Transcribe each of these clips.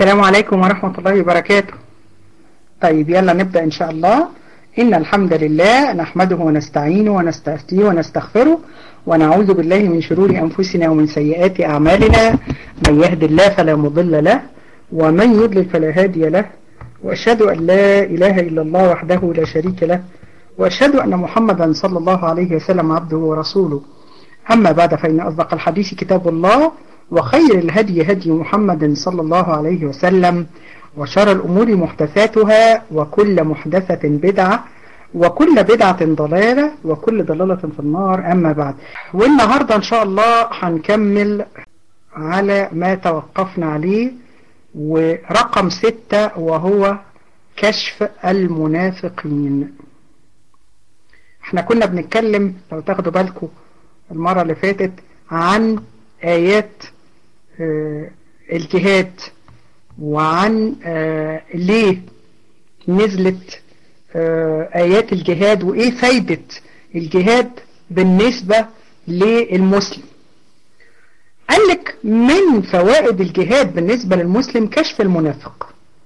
السلام عليكم ورحمة الله وبركاته طيب يلا نبدأ إن شاء الله إن الحمد لله نحمده ونستعينه ونستهديه ونستغفره ونعوذ بالله من شرور أنفسنا ومن سيئات أعمالنا من يهد الله فلا مضل له ومن يضلل فلا هادي له وأشهد أن لا إله إلا الله وحده لا شريك له وأشهد أن محمدا صلى الله عليه وسلم عبده ورسوله أما بعد فإن أصدق الحديث كتاب الله وخير الهدي هدي محمد صلى الله عليه وسلم وشر الأمور محدثاتها وكل محدثة بدعة وكل بدعة ضلالة وكل ضلالة في النار أما بعد والنهاردة إن شاء الله هنكمل على ما توقفنا عليه ورقم ستة وهو كشف المنافقين احنا كنا بنتكلم لو تاخدوا بالكم المرة اللي فاتت عن آيات آه الجهاد وعن آه ليه نزلت آه آيات الجهاد وإيه فايدة الجهاد بالنسبة للمسلم قال لك من فوائد الجهاد بالنسبة للمسلم كشف المنافق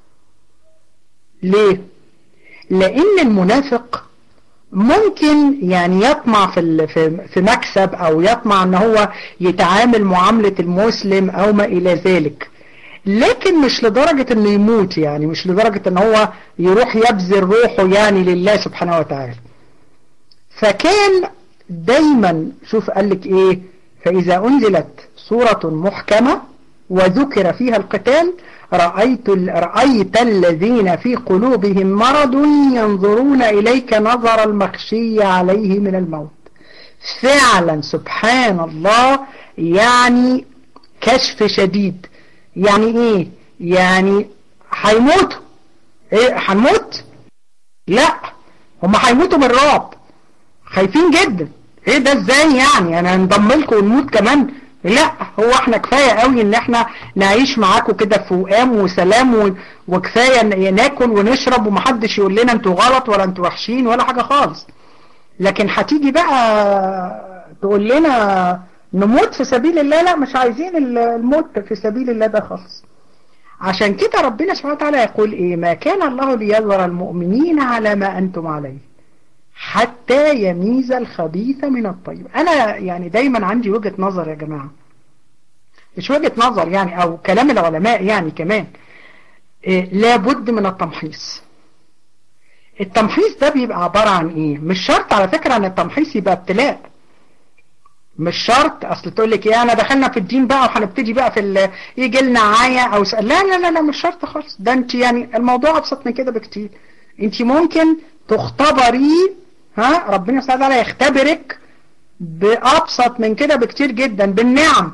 ليه لأن المنافق ممكن يعني يطمع في في مكسب او يطمع ان هو يتعامل معاملة المسلم او ما الى ذلك لكن مش لدرجة انه يموت يعني مش لدرجة ان هو يروح يبذل روحه يعني لله سبحانه وتعالى فكان دايما شوف قال لك ايه فاذا انزلت سورة محكمة وذكر فيها القتال رأيت, رأيت الذين في قلوبهم مرض ينظرون إليك نظر المخشي عليه من الموت فعلا سبحان الله يعني كشف شديد يعني ايه يعني هيموتوا ايه هنموت لا هم هيموتوا من الرعب خايفين جدا ايه ده ازاي يعني انا انضم لكم ونموت كمان لا هو احنا كفاية قوي ان احنا نعيش معاكم كده في وئام وسلام وكفاية ناكل ونشرب ومحدش يقول لنا انتوا غلط ولا انتوا وحشين ولا حاجة خالص لكن هتيجي بقى تقول لنا نموت في سبيل الله لا مش عايزين الموت في سبيل الله ده خالص عشان كده ربنا سبحانه وتعالى يقول ايه ما كان الله ليذر المؤمنين على ما انتم عليه حتى يميز الخبيث من الطيب انا يعني دايما عندي وجهة نظر يا جماعة مش وجهة نظر يعني او كلام العلماء يعني كمان إيه لابد من التمحيص التمحيص ده بيبقى عبارة عن ايه مش شرط على فكرة ان التمحيص يبقى ابتلاء مش شرط اصل تقول لك ايه انا دخلنا في الدين بقى وهنبتدي بقى في يجي لنا عاية او سأل لا لا لا لا مش شرط خالص ده انت يعني الموضوع ابسط من كده بكتير انت ممكن تختبري ها ربنا سبحانه وتعالى يختبرك بأبسط من كده بكتير جدا بالنعم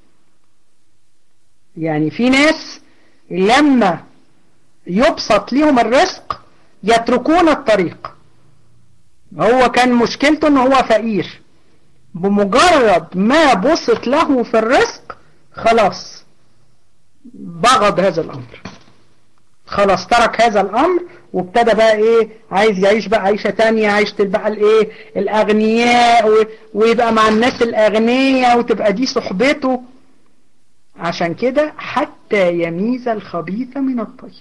يعني في ناس لما يبسط ليهم الرزق يتركون الطريق هو كان مشكلته ان هو فقير بمجرد ما بسط له في الرزق خلاص بغض هذا الامر خلاص ترك هذا الامر وابتدى بقى ايه عايز يعيش بقى عيشة تانية عيشة بقى الايه الاغنياء ويبقى مع الناس الاغنياء وتبقى دي صحبته عشان كده حتى يميز الخبيث من الطيب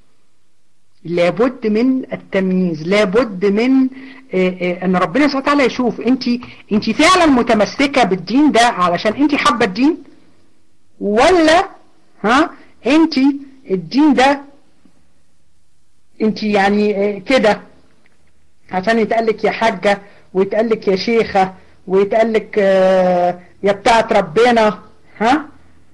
لابد من التمييز لابد من إيه إيه ان ربنا سبحانه وتعالى يشوف انت انت فعلا متمسكة بالدين ده علشان انت حابة الدين ولا ها انت الدين ده انت يعني كده عشان يتقالك يا حاجة ويتقالك يا شيخة ويتقالك يا بتاعت ربنا ها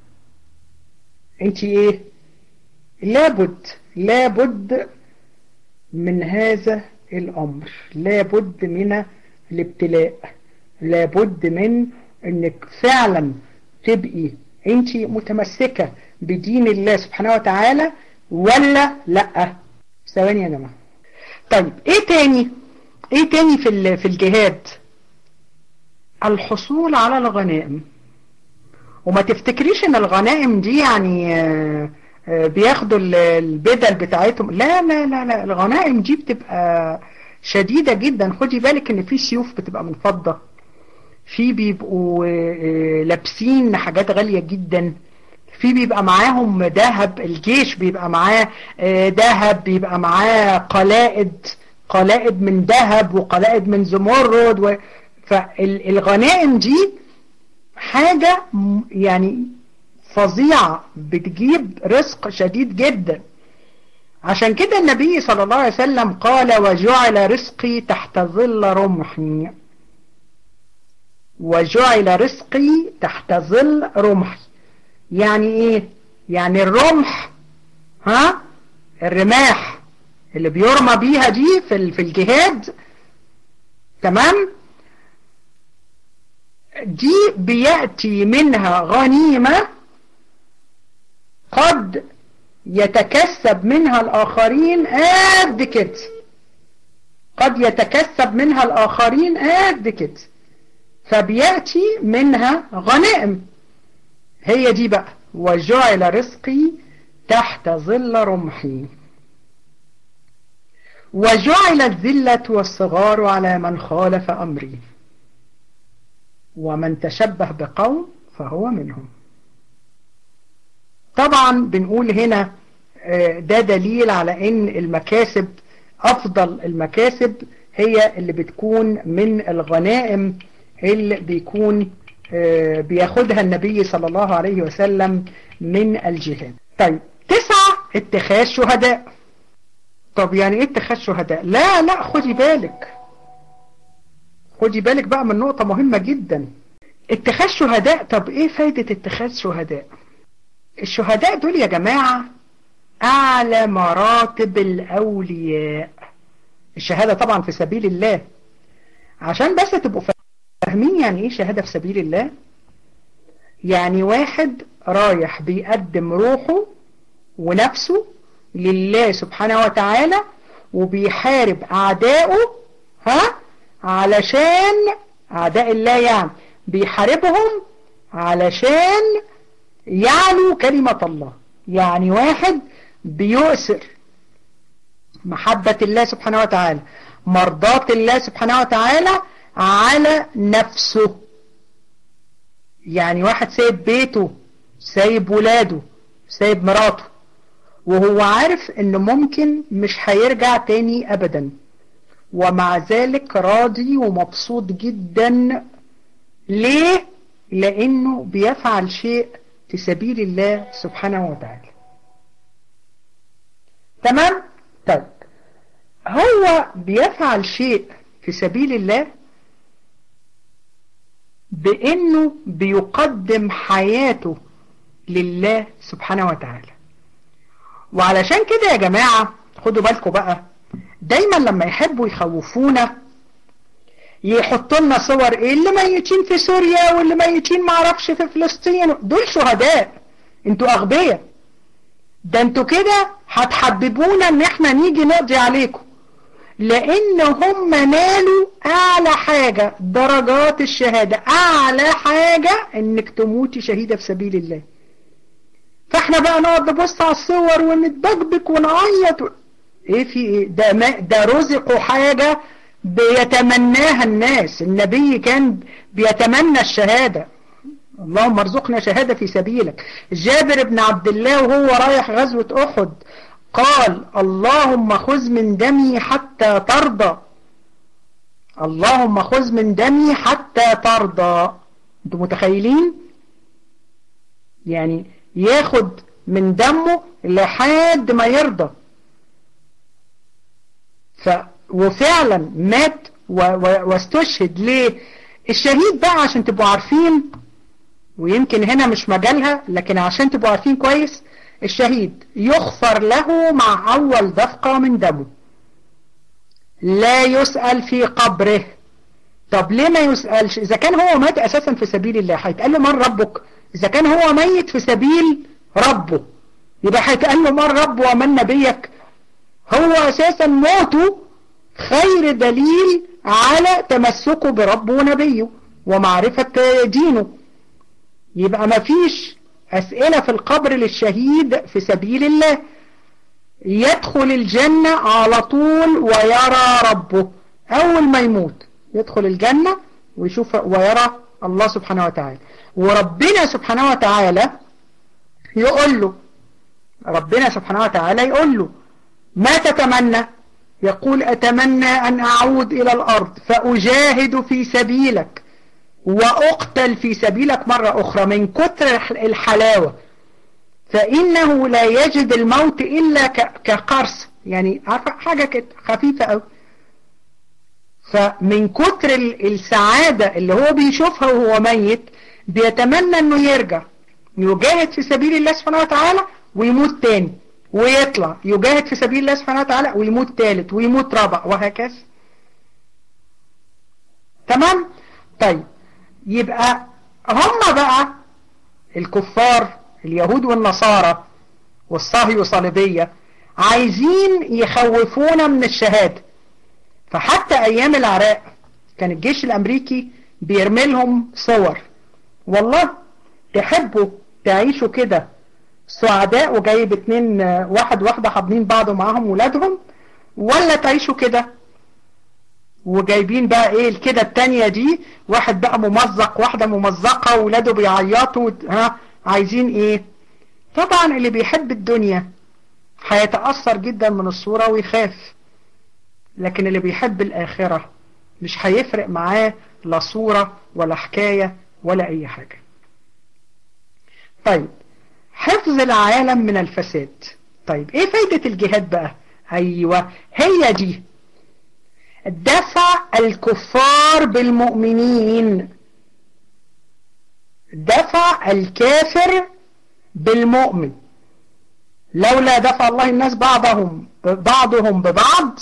انت ايه لابد لابد من هذا الامر لابد من الابتلاء لابد من انك فعلا تبقي انت متمسكة بدين الله سبحانه وتعالى ولا لأ ثواني يا جماعة طيب ايه تاني ايه تاني في في الجهاد الحصول على الغنائم وما تفتكريش ان الغنائم دي يعني بياخدوا البدل بتاعتهم لا لا لا لا الغنائم دي بتبقى شديدة جدا خدي بالك ان في سيوف بتبقى من فضة في بيبقوا لابسين حاجات غالية جدا في بيبقى معاهم ذهب الجيش بيبقى معاه ذهب بيبقى معاه قلائد قلائد من ذهب وقلائد من زمرد و... فالغنائم دي حاجة يعني فظيعة بتجيب رزق شديد جدا عشان كده النبي صلى الله عليه وسلم قال وجعل رزقي تحت ظل رمحي وجعل رزقي تحت ظل رمحي يعني ايه يعني الرمح ها الرماح اللي بيرمى بيها دي في في الجهاد تمام دي بيأتي منها غنيمة قد يتكسب منها الآخرين قد كده قد يتكسب منها الآخرين قد كده فبيأتي منها غنائم هي دي بقى وجعل رزقي تحت ظل رمحي وجعل الذلة والصغار على من خالف أمري ومن تشبه بقوم فهو منهم طبعا بنقول هنا ده دليل على ان المكاسب افضل المكاسب هي اللي بتكون من الغنائم اللي بيكون بياخدها النبي صلى الله عليه وسلم من الجهاد طيب تسعة اتخاذ شهداء طب يعني ايه اتخاذ شهداء لا لا خدي بالك خدي بالك بقى من نقطة مهمة جدا اتخاذ شهداء طب ايه فايدة اتخاذ شهداء الشهداء دول يا جماعة اعلى مراتب الاولياء الشهادة طبعا في سبيل الله عشان بس تبقوا فاهمين يعني ايه شهادة في سبيل الله يعني واحد رايح بيقدم روحه ونفسه لله سبحانه وتعالى وبيحارب اعدائه ها علشان اعداء الله يعني بيحاربهم علشان يعلو كلمة الله يعني واحد بيؤثر محبة الله سبحانه وتعالى مرضاة الله سبحانه وتعالى على نفسه يعني واحد سايب بيته سايب ولاده سايب مراته وهو عارف انه ممكن مش هيرجع تاني ابدا ومع ذلك راضي ومبسوط جدا ليه لانه بيفعل شيء في سبيل الله سبحانه وتعالى تمام طيب هو بيفعل شيء في سبيل الله بانه بيقدم حياته لله سبحانه وتعالى وعلشان كده يا جماعة خدوا بالكم بقى دايما لما يحبوا يخوفونا يحطوا لنا صور ايه اللي ميتين في سوريا واللي ميتين معرفش في فلسطين دول شهداء انتوا اغبياء ده انتوا كده هتحببونا ان احنا نيجي نقضي عليكم لان هم نالوا اعلى حاجة درجات الشهادة اعلى حاجة انك تموتي شهيدة في سبيل الله فاحنا بقى نقعد نبص على الصور ونتبكبك ونعيط ايه في ايه ده, ما ده رزقوا حاجة بيتمناها الناس النبي كان بيتمنى الشهادة اللهم ارزقنا شهادة في سبيلك جابر بن عبد الله وهو رايح غزوة احد قال اللهم خذ من دمي حتى ترضى اللهم خذ من دمي حتى ترضى انتوا متخيلين يعني ياخد من دمه لحد ما يرضى ف وفعلا مات و... و... واستشهد ليه الشهيد بقى عشان تبقوا عارفين ويمكن هنا مش مجالها لكن عشان تبقوا عارفين كويس الشهيد يغفر له مع أول دفقة من دمه لا يسأل في قبره طب ليه ما يسألش إذا كان هو مات أساسا في سبيل الله هيتقال له من ربك إذا كان هو ميت في سبيل ربه يبقى هيتقال له من ربه ومن نبيك هو أساسا موته خير دليل على تمسكه بربه ونبيه ومعرفة دينه يبقى ما فيش أسئلة في القبر للشهيد في سبيل الله يدخل الجنة على طول ويرى ربه أول ما يموت يدخل الجنة ويشوف ويرى الله سبحانه وتعالى وربنا سبحانه وتعالى يقول له ربنا سبحانه وتعالى يقول له ما تتمنى يقول أتمنى أن أعود إلى الأرض فأجاهد في سبيلك وأقتل في سبيلك مرة أخرى من كتر الحلاوة فإنه لا يجد الموت إلا كقرص يعني عارفة حاجة كده خفيفة أوي فمن كتر السعادة اللي هو بيشوفها وهو ميت بيتمنى انه يرجع يجاهد في سبيل الله سبحانه وتعالى ويموت تاني ويطلع يجاهد في سبيل الله سبحانه وتعالى ويموت تالت ويموت رابع وهكذا تمام طيب يبقى هم بقى الكفار اليهود والنصارى والصهي وصليبية عايزين يخوفونا من الشهادة فحتى ايام العراق كان الجيش الامريكي بيرمي لهم صور والله تحبوا تعيشوا كده سعداء وجايب اتنين واحد واحدة حاضنين بعض ومعاهم ولادهم ولا تعيشوا كده وجايبين بقى ايه كده التانية دي واحد بقى ممزق واحدة ممزقة وولاده بيعيطوا ها عايزين ايه طبعا اللي بيحب الدنيا هيتأثر جدا من الصورة ويخاف لكن اللي بيحب الآخرة مش هيفرق معاه لا صورة ولا حكاية ولا أي حاجة طيب حفظ العالم من الفساد طيب ايه فايدة الجهاد بقى ايوه هي دي دفع الكفار بالمؤمنين دفع الكافر بالمؤمن لولا دفع الله الناس بعضهم بعضهم ببعض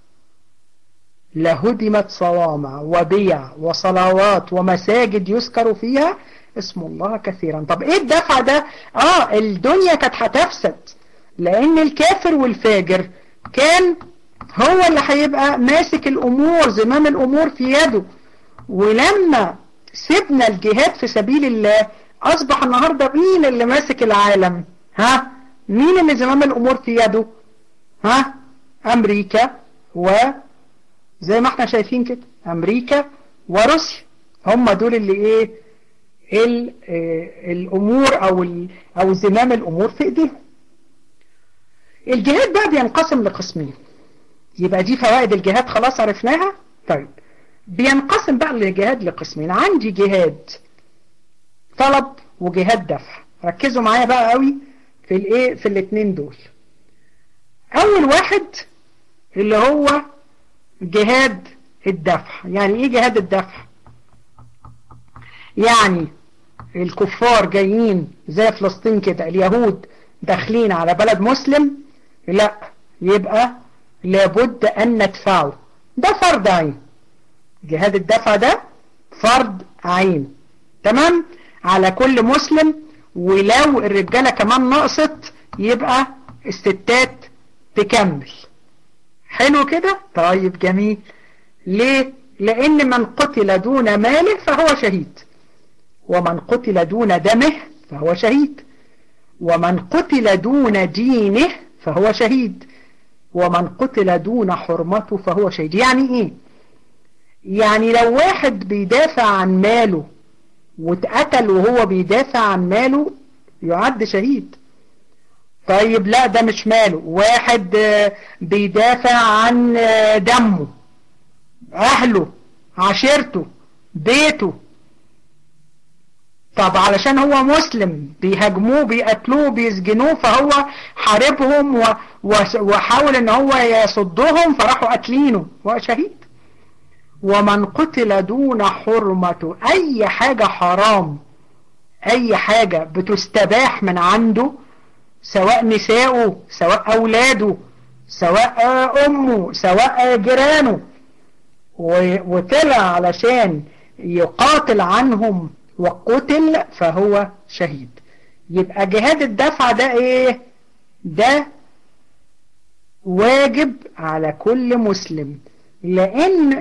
لهدمت صوامع وبيع وصلوات ومساجد يذكر فيها اسم الله كثيرا طب ايه الدفع ده اه الدنيا كانت هتفسد لان الكافر والفاجر كان هو اللي هيبقى ماسك الامور زمام الامور في يده ولما سيبنا الجهاد في سبيل الله اصبح النهاردة مين اللي ماسك العالم ها مين اللي زمام الامور في يده ها امريكا و زي ما احنا شايفين كده امريكا وروسيا هم دول اللي ايه ال اه الامور او او زمام الامور في ايديهم الجهاد بقى بينقسم لقسمين يبقى دي فوائد الجهاد خلاص عرفناها طيب بينقسم بقى الجهاد لقسمين عندي جهاد طلب وجهاد دفع ركزوا معايا بقى قوي في الايه في الاثنين دول اول واحد اللي هو جهاد الدفع يعني ايه جهاد الدفع يعني الكفار جايين زي فلسطين كده اليهود داخلين على بلد مسلم لا يبقى لابد ان ندفعه ده فرض عين جهاد الدفع ده فرض عين تمام على كل مسلم ولو الرجالة كمان نقصت يبقى الستات تكمل حلو كده طيب جميل ليه لان من قتل دون ماله فهو شهيد ومن قتل دون دمه فهو شهيد ومن قتل دون دينه فهو شهيد ومن قتل دون حرمته فهو شهيد يعني ايه يعني لو واحد بيدافع عن ماله واتقتل وهو بيدافع عن ماله يعد شهيد طيب لا ده مش ماله واحد بيدافع عن دمه اهله عشيرته بيته طب علشان هو مسلم بيهاجموه بيقتلوه بيسجنوه فهو حاربهم وحاول ان هو يصدهم فراحوا قاتلينه هو شهيد ومن قتل دون حرمته اي حاجة حرام اي حاجة بتستباح من عنده سواء نساؤه سواء اولاده سواء امه سواء جيرانه وطلع علشان يقاتل عنهم وقتل فهو شهيد يبقى جهاد الدفع ده ايه ده واجب على كل مسلم لان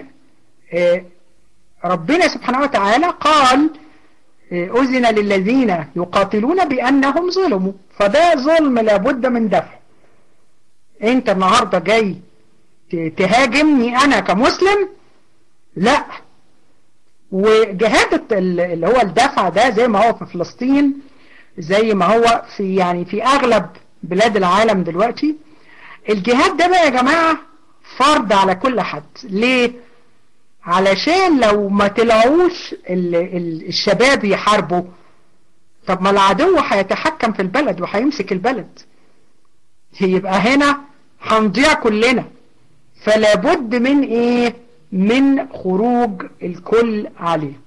ربنا سبحانه وتعالى قال أذن للذين يقاتلون بأنهم ظلموا فده ظلم لابد من دفع انت النهاردة جاي تهاجمني انا كمسلم لا وجهاد اللي هو الدفع ده زي ما هو في فلسطين زي ما هو في يعني في اغلب بلاد العالم دلوقتي الجهاد ده بقى يا جماعة فرض على كل حد ليه علشان لو ما طلعوش الشباب يحاربوا طب ما العدو هيتحكم في البلد وهيمسك البلد يبقى هنا هنضيع كلنا فلا بد من ايه من خروج الكل عليه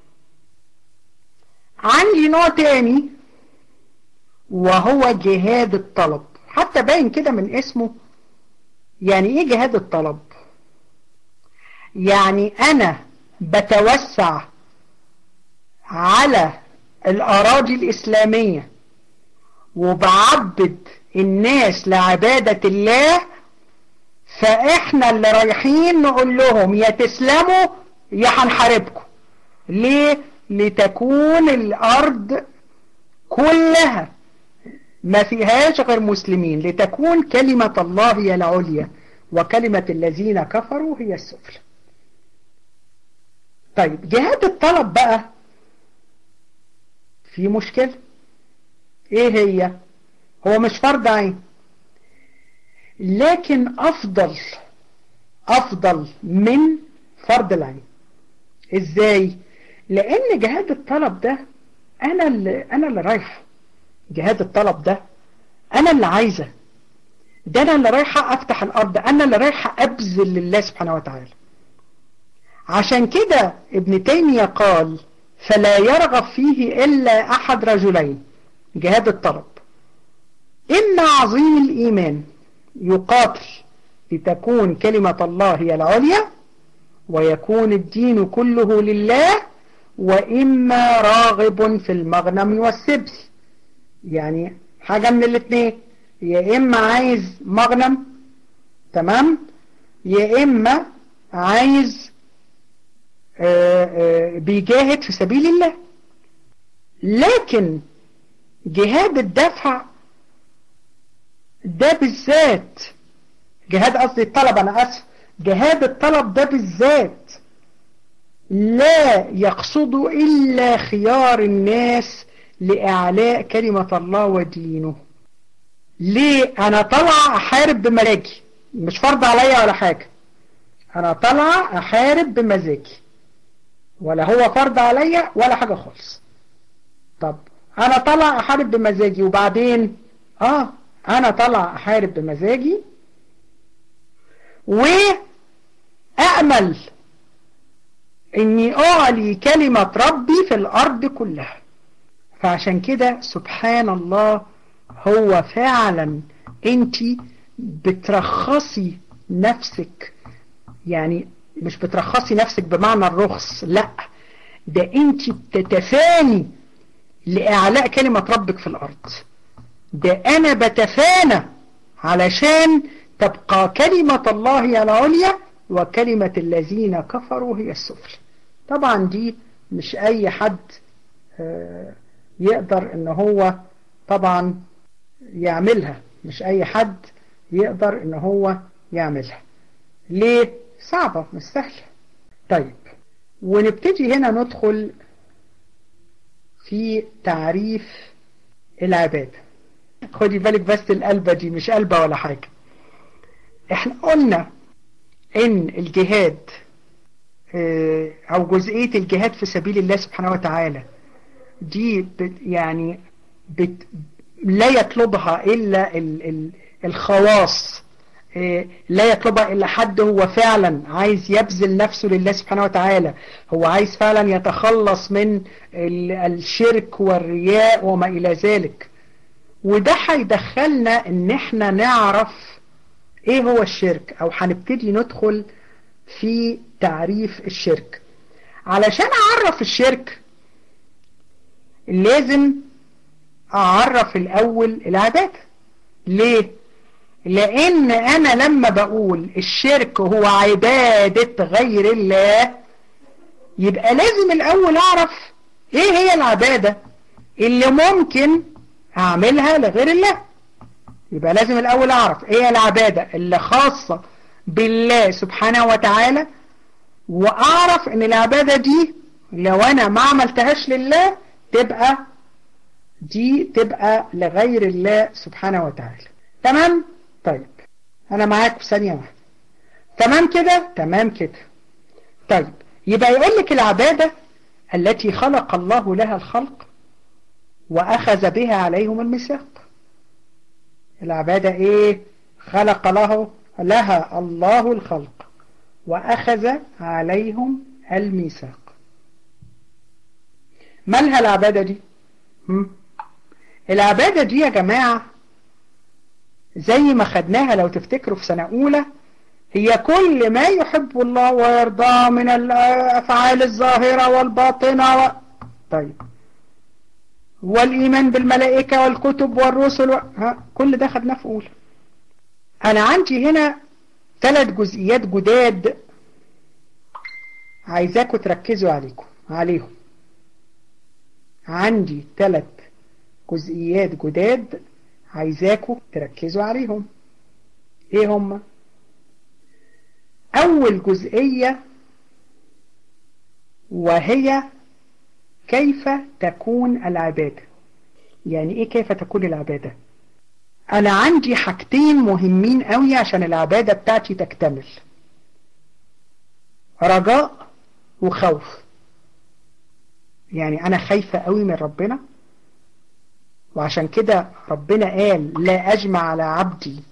عندي نوع تاني وهو جهاد الطلب حتى باين كده من اسمه يعني ايه جهاد الطلب يعني انا بتوسع على الاراضي الاسلامية وبعبد الناس لعبادة الله فاحنا اللي رايحين نقول لهم يا تسلموا يا هنحاربكم ليه لتكون الارض كلها ما فيهاش غير مسلمين لتكون كلمة الله هي العليا وكلمة الذين كفروا هي السفلى طيب جهاد الطلب بقى في مشكلة ايه هي هو مش فرض عين لكن افضل افضل من فرض العين ازاي لان جهاد الطلب ده انا اللي انا اللي رايح جهاد الطلب ده انا اللي عايزه ده انا اللي رايحه افتح الارض انا اللي رايحه ابذل لله سبحانه وتعالى عشان كده ابن تيمية قال فلا يرغب فيه إلا أحد رجلين جهاد الطلب إما عظيم الإيمان يقاتل لتكون كلمة الله هي العليا ويكون الدين كله لله وإما راغب في المغنم والسبل يعني حاجة من الاثنين يا إما عايز مغنم تمام يا إما عايز آآ آآ بيجاهد في سبيل الله لكن جهاد الدفع ده بالذات جهاد قصدي الطلب أنا أسف جهاد الطلب ده بالذات لا يقصد إلا خيار الناس لإعلاء كلمة الله ودينه ليه أنا طلع أحارب بمزاجي مش فرض عليا ولا حاجة أنا طلع أحارب بمزاجي ولا هو فرض عليا ولا حاجة خالص طب أنا طلع أحارب بمزاجي وبعدين آه أنا طلع أحارب بمزاجي وأأمل إني أعلي كلمة ربي في الأرض كلها فعشان كده سبحان الله هو فعلا انت بترخصي نفسك يعني مش بترخصي نفسك بمعنى الرخص لا ده انت بتتفاني لإعلاء كلمة ربك في الأرض ده أنا بتفانى علشان تبقى كلمة الله هي العليا وكلمة الذين كفروا هي السفل طبعا دي مش أي حد يقدر ان هو طبعا يعملها مش أي حد يقدر ان هو يعملها ليه؟ صعبة مش سهلة طيب ونبتدي هنا ندخل في تعريف العبادة خدي بالك بس القلبة دي مش قلبة ولا حاجة احنا قلنا ان الجهاد او جزئية الجهاد في سبيل الله سبحانه وتعالى دي بت يعني بت لا يطلبها إلا ال ال الخواص لا يطلبها إلا حد هو فعلا عايز يبذل نفسه لله سبحانه وتعالى هو عايز فعلا يتخلص من الشرك والرياء وما إلى ذلك وده هيدخلنا ان احنا نعرف ايه هو الشرك او هنبتدي ندخل في تعريف الشرك علشان اعرف الشرك لازم اعرف الاول العبادة ليه لان انا لما بقول الشرك هو عبادة غير الله يبقى لازم الاول اعرف ايه هي العبادة اللي ممكن اعملها لغير الله يبقى لازم الاول اعرف ايه العبادة اللي خاصة بالله سبحانه وتعالى واعرف ان العبادة دي لو انا ما عملتهاش لله تبقى دي تبقى لغير الله سبحانه وتعالى تمام طيب انا معاك في ثانيه واحده تمام كده تمام كده طيب يبقى يقول لك العباده التي خلق الله لها الخلق واخذ بها عليهم الميثاق العباده ايه خلق له لها الله الخلق واخذ عليهم الميثاق مالها العباده دي هم؟ العبادة دي يا جماعة زي ما خدناها لو تفتكروا في سنة أولى هي كل ما يحب الله ويرضاه من الأفعال الظاهرة والباطنة و... طيب والإيمان بالملائكة والكتب والرسل و... ها كل ده خدناه في أولى أنا عندي هنا ثلاث جزئيات جداد عايزاكم تركزوا عليكم عليهم عندي ثلاث جزئيات جداد عايزاكم تركزوا عليهم ايه هم اول جزئية وهي كيف تكون العبادة يعني ايه كيف تكون العبادة انا عندي حاجتين مهمين قوي عشان العبادة بتاعتي تكتمل رجاء وخوف يعني انا خايفة قوي من ربنا وعشان كده ربنا قال لا أجمع على عبدي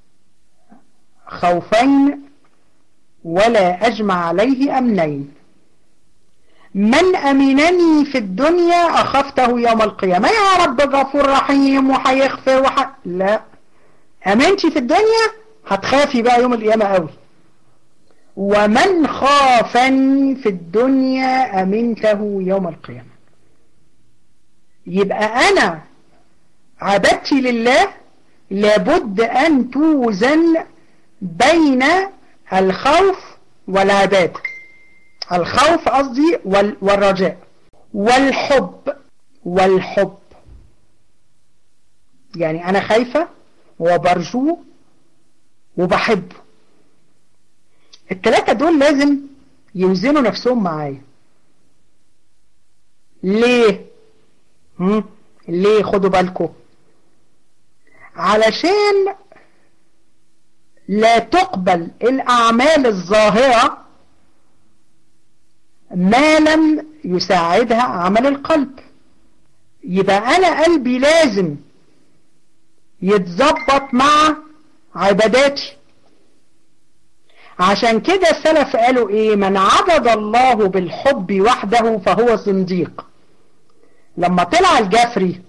خوفين ولا أجمع عليه أمنين من أمنني في الدنيا أخفته يوم القيامة يا رب غفور رحيم وحيغفر وح... لا أمنتي في الدنيا هتخافي بقى يوم القيامة قوي ومن خافني في الدنيا أمنته يوم القيامة يبقى أنا عبادتي لله لابد أن توزن بين الخوف والعبادة الخوف قصدي والرجاء والحب والحب يعني أنا خايفة وبرجوه وبحبه التلاتة دول لازم يوزنوا نفسهم معايا ليه هم؟ ليه خدوا بالكم علشان لا تقبل الأعمال الظاهرة ما لم يساعدها عمل القلب يبقى أنا قلبي لازم يتظبط مع عباداتي عشان كده السلف قالوا ايه من عبد الله بالحب وحده فهو زنديق لما طلع الجفري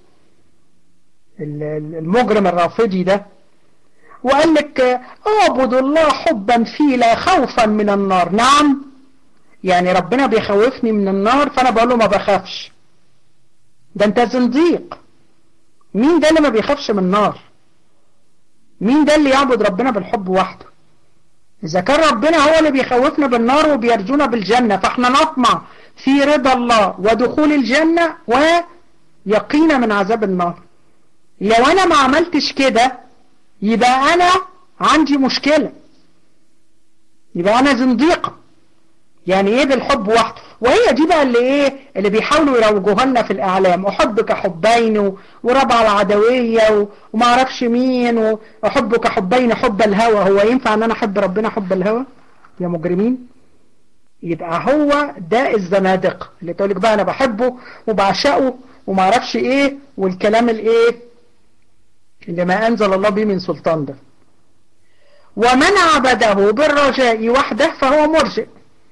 المجرم الرافضي ده وقال لك اعبدوا الله حبا فيه لا خوفا من النار نعم يعني ربنا بيخوفني من النار فانا بقول له ما بخافش ده انت زنديق مين ده اللي ما بيخافش من النار مين ده اللي يعبد ربنا بالحب وحده إذا كان ربنا هو اللي بيخوفنا بالنار وبيرجونا بالجنة فاحنا نطمع في رضا الله ودخول الجنة ويقينا من عذاب النار لو أنا ما عملتش كده يبقى أنا عندي مشكلة يبقى أنا زنديقة يعني إيه بالحب وحده وهي دي بقى اللي إيه اللي بيحاولوا يروجوها لنا في الإعلام أحبك حبين وربع العدوية وما أعرفش مين وأحبك حبين حب الهوى هو ينفع أن أنا أحب ربنا حب الهوى يا مجرمين يبقى هو ده الزنادقة اللي تقولك بقى أنا بحبه وبعشقه وما أعرفش إيه والكلام الإيه اللي ما أنزل الله به من سلطان ده ومن عبده بالرجاء وحده فهو مرجئ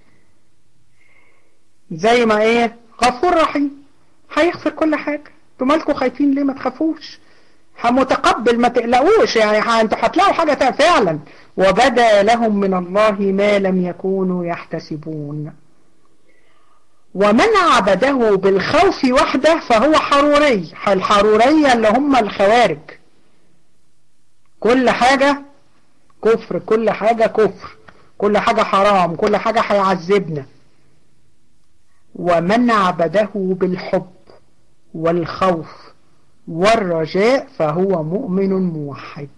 زي ما ايه غفور رحيم هيغفر كل حاجة انتوا مالكوا خايفين ليه ما تخافوش متقبل ما تقلقوش يعني انتوا هتلاقوا حاجة فعلا وبدا لهم من الله ما لم يكونوا يحتسبون ومن عبده بالخوف وحده فهو حروري الحرورية اللي هم الخوارج كل حاجة كفر كل حاجة كفر كل حاجة حرام كل حاجة هيعذبنا ومن عبده بالحب والخوف والرجاء فهو مؤمن موحد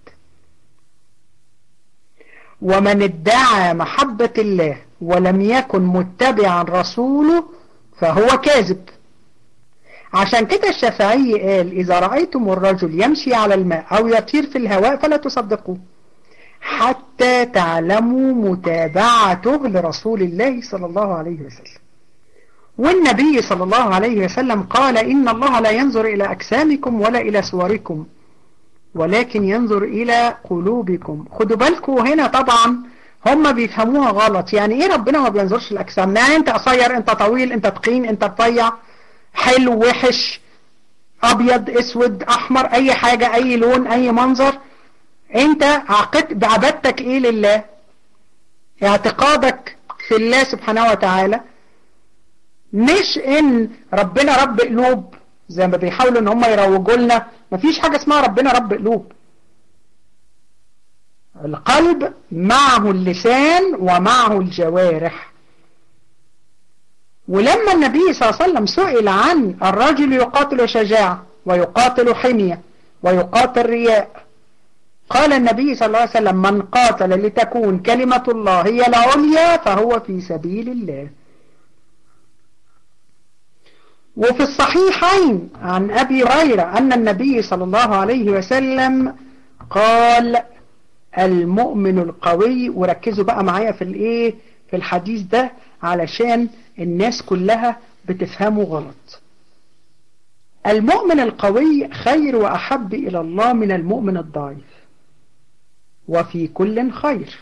ومن ادعى محبة الله ولم يكن متبعا رسوله فهو كاذب عشان كده الشافعي قال إذا رأيتم الرجل يمشي على الماء أو يطير في الهواء فلا تصدقوه حتى تعلموا متابعته لرسول الله صلى الله عليه وسلم والنبي صلى الله عليه وسلم قال إن الله لا ينظر إلى أجسامكم ولا إلى صوركم ولكن ينظر إلى قلوبكم خدوا بالكم هنا طبعا هم بيفهموها غلط يعني إيه ربنا ما بينظرش الأجسام يعني أنت قصير أنت طويل أنت تقين أنت رفيع حلو وحش أبيض أسود أحمر أي حاجة أي لون أي منظر أنت عقدت بعبادتك إيه لله اعتقادك في الله سبحانه وتعالى مش ان ربنا رب قلوب زي ما بيحاولوا ان هم يروجوا لنا مفيش حاجة اسمها ربنا رب قلوب القلب معه اللسان ومعه الجوارح ولما النبي صلى الله عليه وسلم سئل عن الرجل يقاتل شجاعة ويقاتل حمية ويقاتل رياء قال النبي صلى الله عليه وسلم من قاتل لتكون كلمة الله هي العليا فهو في سبيل الله وفي الصحيحين عن أبي هريرة أن النبي صلى الله عليه وسلم قال المؤمن القوي وركزوا بقى معايا في الايه في الحديث ده علشان الناس كلها بتفهمه غلط المؤمن القوي خير وأحب إلى الله من المؤمن الضعيف وفي كل خير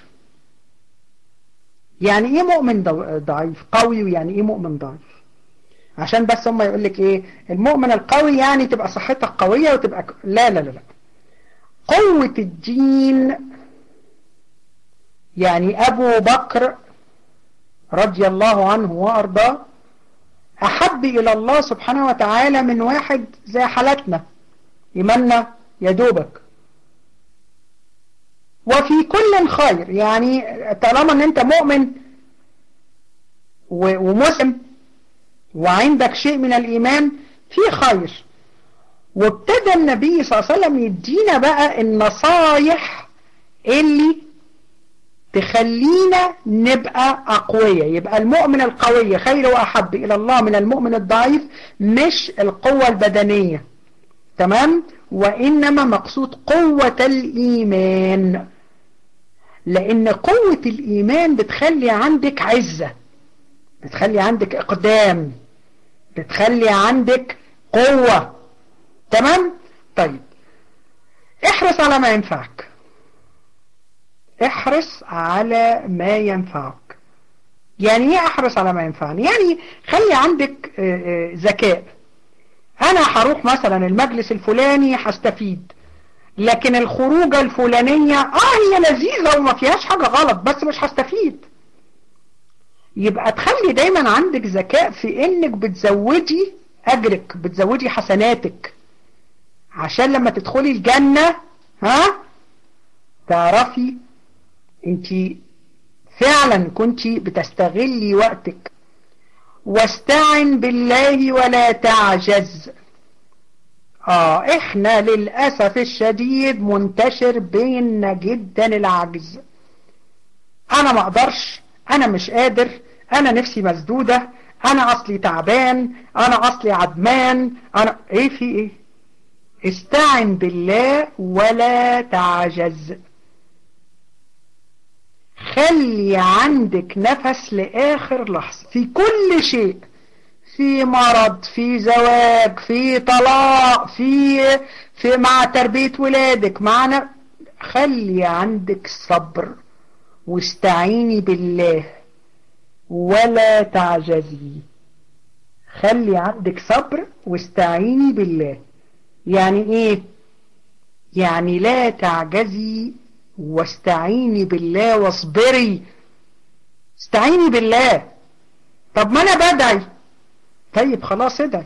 يعني ايه مؤمن ضعيف قوي ويعني ايه مؤمن ضعيف عشان بس هم يقول لك ايه المؤمن القوي يعني تبقى صحتك قوية وتبقى ك... لا لا لا لا قوة الدين يعني ابو بكر رضي الله عنه وارضاه احب الى الله سبحانه وتعالى من واحد زي حالتنا يمنى يدوبك وفي كل خير يعني طالما ان انت مؤمن ومسلم وعندك شيء من الإيمان في خير وابتدى النبي صلى الله عليه وسلم يدينا بقى النصايح اللي تخلينا نبقى أقوياء يبقى المؤمن القوي خير وأحب إلى الله من المؤمن الضعيف مش القوة البدنية تمام وإنما مقصود قوة الإيمان لأن قوة الإيمان بتخلي عندك عزة بتخلي عندك إقدام بتخلي عندك قوة تمام طيب احرص على ما ينفعك احرص على ما ينفعك يعني ايه احرص على ما ينفعني يعني خلي عندك ذكاء انا هروح مثلا المجلس الفلاني هستفيد لكن الخروجة الفلانية اه هي لذيذة وما فيهاش حاجة غلط بس مش هستفيد يبقى تخلي دايما عندك ذكاء في انك بتزودي اجرك بتزودي حسناتك عشان لما تدخلي الجنة ها تعرفي انت فعلا كنت بتستغلي وقتك واستعن بالله ولا تعجز اه احنا للأسف الشديد منتشر بيننا جدا العجز انا ما اقدرش انا مش قادر انا نفسي مسدودة انا اصلي تعبان انا اصلي عدمان انا ايه في ايه استعن بالله ولا تعجز خلي عندك نفس لآخر لحظة في كل شيء في مرض في زواج في طلاق في في مع تربية ولادك معنا خلي عندك صبر واستعيني بالله ولا تعجزي خلي عندك صبر واستعيني بالله يعني ايه يعني لا تعجزي واستعيني بالله واصبري استعيني بالله طب ما انا بدعي طيب خلاص ادعي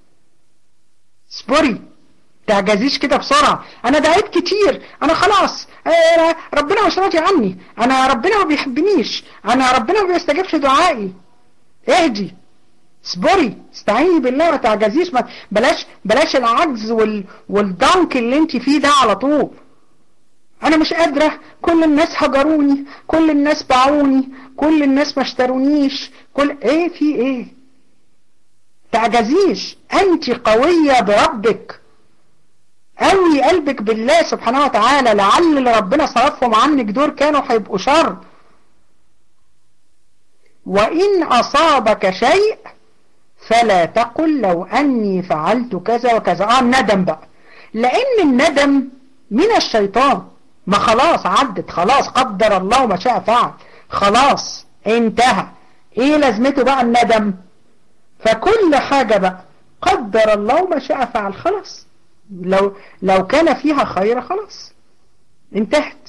اصبري تعجزيش كده بسرعة انا دعيت كتير انا خلاص أنا ربنا مش راضي عني انا ربنا ما بيحبنيش انا ربنا ما بيستجيبش دعائي اهدي اصبري استعيني بالله ما تعجزيش ما بلاش بلاش العجز وال والضنك اللي انت فيه ده على طول انا مش قادرة كل الناس هجروني كل الناس باعوني كل الناس ما اشترونيش كل ايه في ايه تعجزيش انت قوية بربك قوي قلبك بالله سبحانه وتعالى لعل اللي ربنا صرفهم عنك دول كانوا هيبقوا شر وإن أصابك شيء فلا تقل لو أني فعلت كذا وكذا آه الندم بقى لأن الندم من الشيطان ما خلاص عدت خلاص قدر الله ما شاء فعل خلاص انتهى ايه لازمته بقى الندم فكل حاجة بقى قدر الله ما شاء فعل خلاص لو لو كان فيها خير خلاص انتهت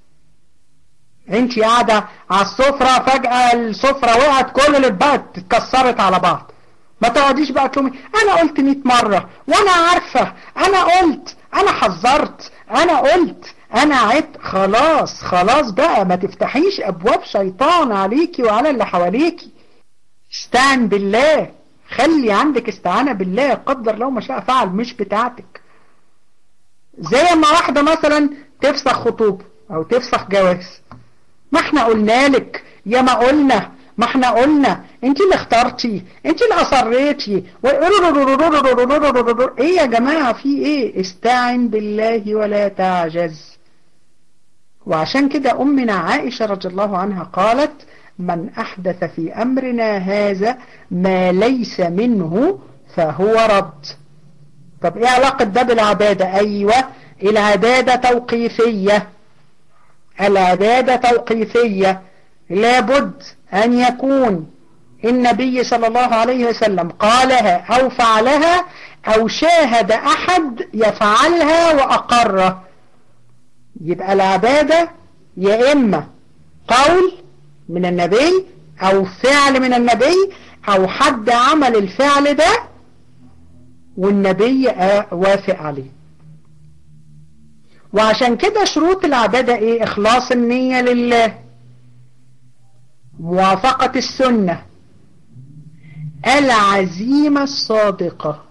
انت قاعدة على السفرة فجأة السفرة وقعت كل اللي بقت اتكسرت على بعض ما تقعديش بقى تلومي انا قلت 100 مرة وانا عارفة انا قلت انا حذرت انا قلت انا عدت خلاص خلاص بقى ما تفتحيش ابواب شيطان عليكي وعلى اللي حواليكي استعن بالله خلي عندك استعانة بالله قدر لو ما شاء فعل مش بتاعتك زي ما واحدة مثلا تفسخ خطوبة او تفسخ جواز ما احنا قلنا لك يا ما قلنا ما احنا قلنا انت اللي اخترتي انت اللي اصريتي ايه يا جماعة في ايه استعن بالله ولا تعجز وعشان كده امنا عائشة رضي الله عنها قالت من احدث في امرنا هذا ما ليس منه فهو رد طب ايه علاقة ده بالعبادة ايوه العبادة توقيفية العبادة توقيفية لابد أن يكون النبي صلى الله عليه وسلم قالها أو فعلها أو شاهد أحد يفعلها وأقره يبقى العبادة يا إما قول من النبي أو فعل من النبي أو حد عمل الفعل ده والنبي وافق عليه وعشان كده شروط العبادة ايه اخلاص النية لله موافقة السنة العزيمة الصادقة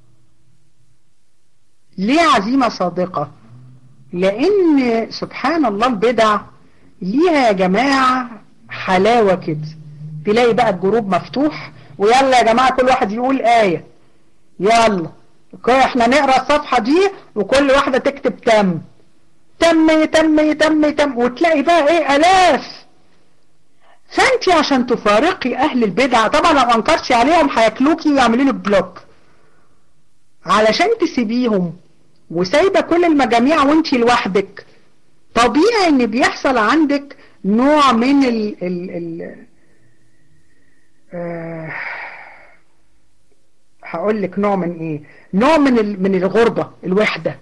ليه عزيمة صادقة لان سبحان الله البدع ليها يا جماعة حلاوة كده تلاقي بقى الجروب مفتوح ويلا يا جماعة كل واحد يقول آية يلا احنا نقرأ الصفحة دي وكل واحدة تكتب تم تم تم تم تم وتلاقي بقى ايه الاف فانت عشان تفارقي اهل البدع طبعا لو انكرتي عليهم هياكلوكي ويعملوا لك بلوك علشان تسيبيهم وسايبه كل المجاميع وانت لوحدك طبيعي ان بيحصل عندك نوع من ال ال ال آه هقول لك نوع من ايه نوع من من الغربة الوحدة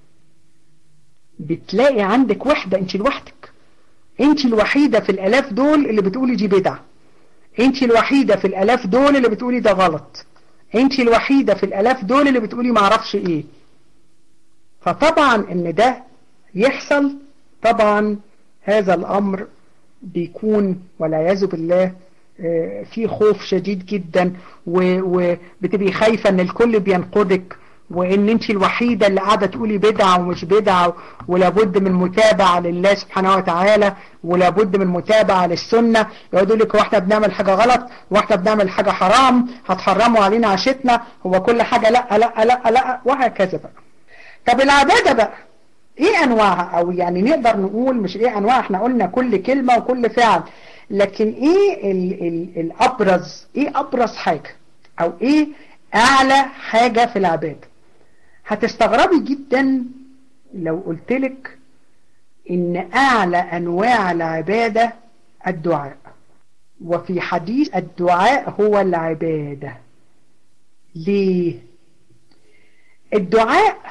بتلاقي عندك وحدة انت لوحدك انت الوحيدة في الالاف دول اللي بتقولي دي بدعة انت الوحيدة في الالاف دول اللي بتقولي ده غلط انت الوحيدة في الالاف دول اللي بتقولي معرفش ايه فطبعا ان ده يحصل طبعا هذا الامر بيكون والعياذ بالله في خوف شديد جدا وبتبقي خايفة ان الكل بينقدك وان انت الوحيدة اللي قاعدة تقولي بدعة ومش بدعة ولابد من متابعة لله سبحانه وتعالى ولابد من متابعة للسنة يقعدوا لك واحنا بنعمل حاجة غلط واحنا بنعمل حاجة حرام هتحرموا علينا عشتنا هو كل حاجة لا لا لا لا وهكذا بقى طب العبادة بقى ايه انواعها او يعني نقدر نقول مش ايه انواع احنا قلنا كل كلمة وكل فعل لكن ايه ال ال الابرز ايه ابرز حاجة او ايه اعلى حاجة في العبادة هتستغربي جدا لو قلتلك ان اعلى انواع العبادة الدعاء وفي حديث الدعاء هو العبادة ليه الدعاء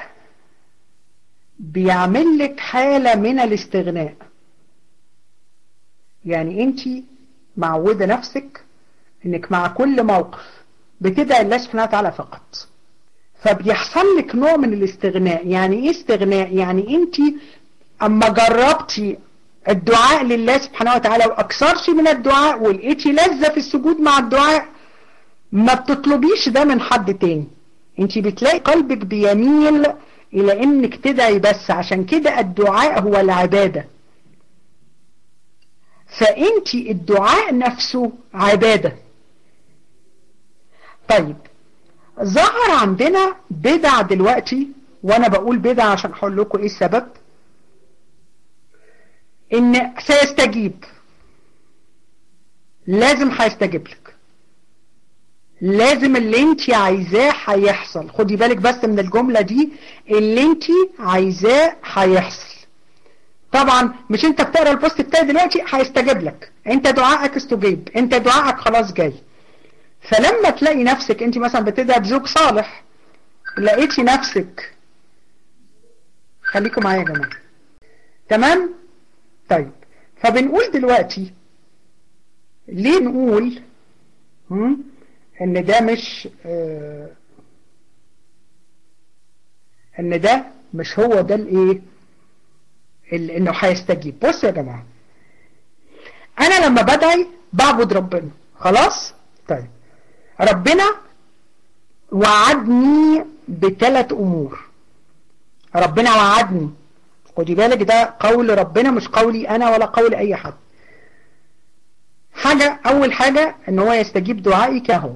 بيعمل لك حالة من الاستغناء يعني انت معودة نفسك انك مع كل موقف بتدعي الله سبحانه وتعالى فقط فبيحصل لك نوع من الاستغناء يعني ايه استغناء يعني انت اما جربتي الدعاء لله سبحانه وتعالى واكثرش من الدعاء ولقيتي لذة في السجود مع الدعاء ما بتطلبيش ده من حد تاني انت بتلاقي قلبك بيميل الى انك تدعي بس عشان كده الدعاء هو العبادة فانت الدعاء نفسه عبادة طيب ظهر عندنا بدع دلوقتي وانا بقول بدع عشان هقول لكم ايه السبب ان سيستجيب لازم هيستجيب لك لازم اللي انت عايزاه هيحصل خدي بالك بس من الجملة دي اللي انت عايزاه هيحصل طبعا مش انت بتقرا البوست بتاعي دلوقتي هيستجيب لك انت دعائك استجيب انت دعائك خلاص جاي فلما تلاقي نفسك انت مثلا بتدعي بزوج صالح لقيتي نفسك خليكم معايا يا جماعه تمام طيب فبنقول دلوقتي ليه نقول هم؟ ان ده مش اه ان ده مش هو ده الايه انه هيستجيب بص يا جماعه انا لما بدعي بعبد ربنا خلاص طيب ربنا وعدني بثلاث امور ربنا وعدني خدي بالك ده قول ربنا مش قولي انا ولا قول اي حد حاجة اول حاجة ان هو يستجيب دعائي كهو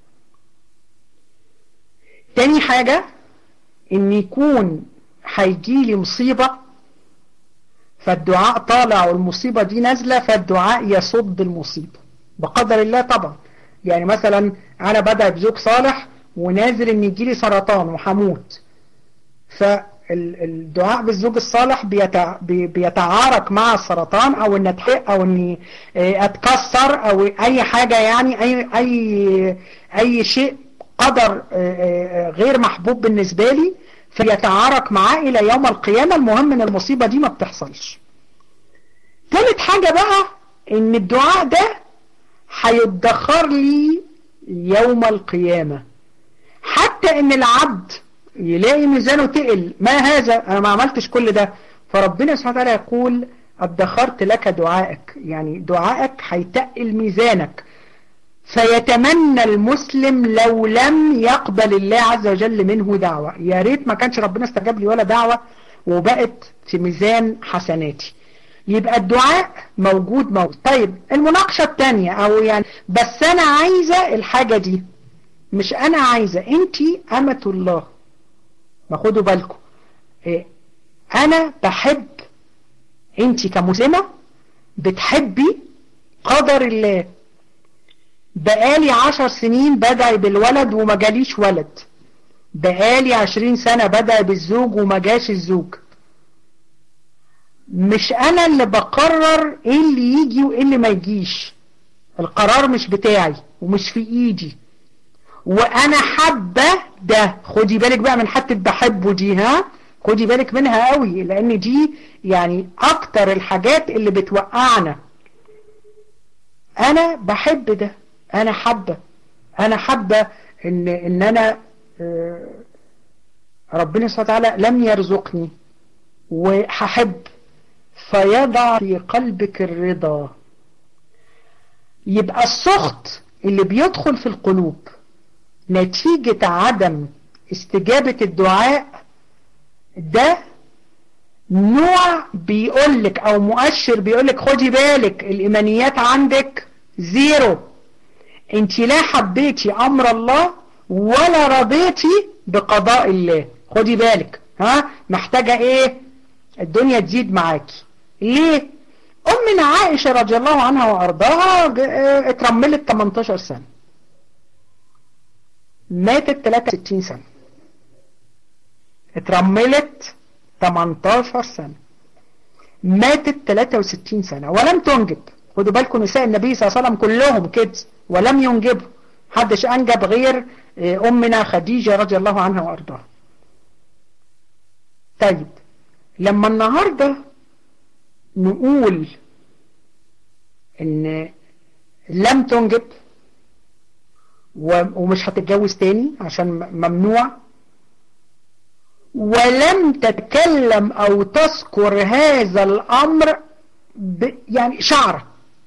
تاني حاجة ان يكون هيجيلي مصيبة فالدعاء طالع والمصيبة دي نازلة فالدعاء يصد المصيبة بقدر الله طبعا يعني مثلا انا بدأ بزوج صالح ونازل ان يجيلي سرطان وحموت فالدعاء بالزوج الصالح بيتعارك مع السرطان او ان اتحق او اني اتكسر او اي حاجة يعني اي, اي, اي شيء قدر غير محبوب بالنسبة لي فيتعارك معاه الى يوم القيامة المهم ان المصيبة دي ما بتحصلش ثالث حاجة بقى ان الدعاء ده هيدخر لي يوم القيامة حتى ان العبد يلاقي ميزانه تقل ما هذا انا ما عملتش كل ده فربنا سبحانه وتعالى يقول ادخرت لك دعائك يعني دعائك هيتقل ميزانك فيتمنى المسلم لو لم يقبل الله عز وجل منه دعوة يا ريت ما كانش ربنا استجاب لي ولا دعوة وبقت في ميزان حسناتي يبقى الدعاء موجود موجود طيب المناقشة التانية او يعني بس انا عايزة الحاجة دي مش انا عايزة انتي امة الله ما خدوا بالكم إيه انا بحب انتي كمسلمة بتحبي قدر الله بقالي عشر سنين بدعي بالولد وما جاليش ولد بقالي عشرين سنة بدعي بالزوج وما جاش الزوج مش انا اللي بقرر ايه اللي يجي وايه اللي ما يجيش القرار مش بتاعي ومش في ايدي وانا حابة ده خدي بالك بقى من حتة بحبه دي ها خدي بالك منها قوي لان دي يعني اكتر الحاجات اللي بتوقعنا انا بحب ده انا حابة انا حابة ان, إن انا ربنا سبحانه وتعالى لم يرزقني وهحب فيضع في قلبك الرضا يبقى السخط اللي بيدخل في القلوب نتيجة عدم استجابة الدعاء ده نوع بيقولك او مؤشر بيقولك خدي بالك الايمانيات عندك زيرو انت لا حبيتي امر الله ولا رضيتي بقضاء الله خدي بالك ها محتاجة ايه الدنيا تزيد معاكي ليه امنا عائشة رضي الله عنها وارضاها اترملت 18 سنة ماتت 63 سنة اترملت 18 سنة ماتت 63 سنة ولم تنجب خدوا بالكم نساء النبي صلى الله عليه وسلم كلهم كده ولم ينجبوا حدش انجب غير امنا خديجة رضي الله عنها وارضاها طيب لما النهاردة نقول ان لم تنجب ومش هتتجوز تاني عشان ممنوع ولم تتكلم او تذكر هذا الامر يعني شعرة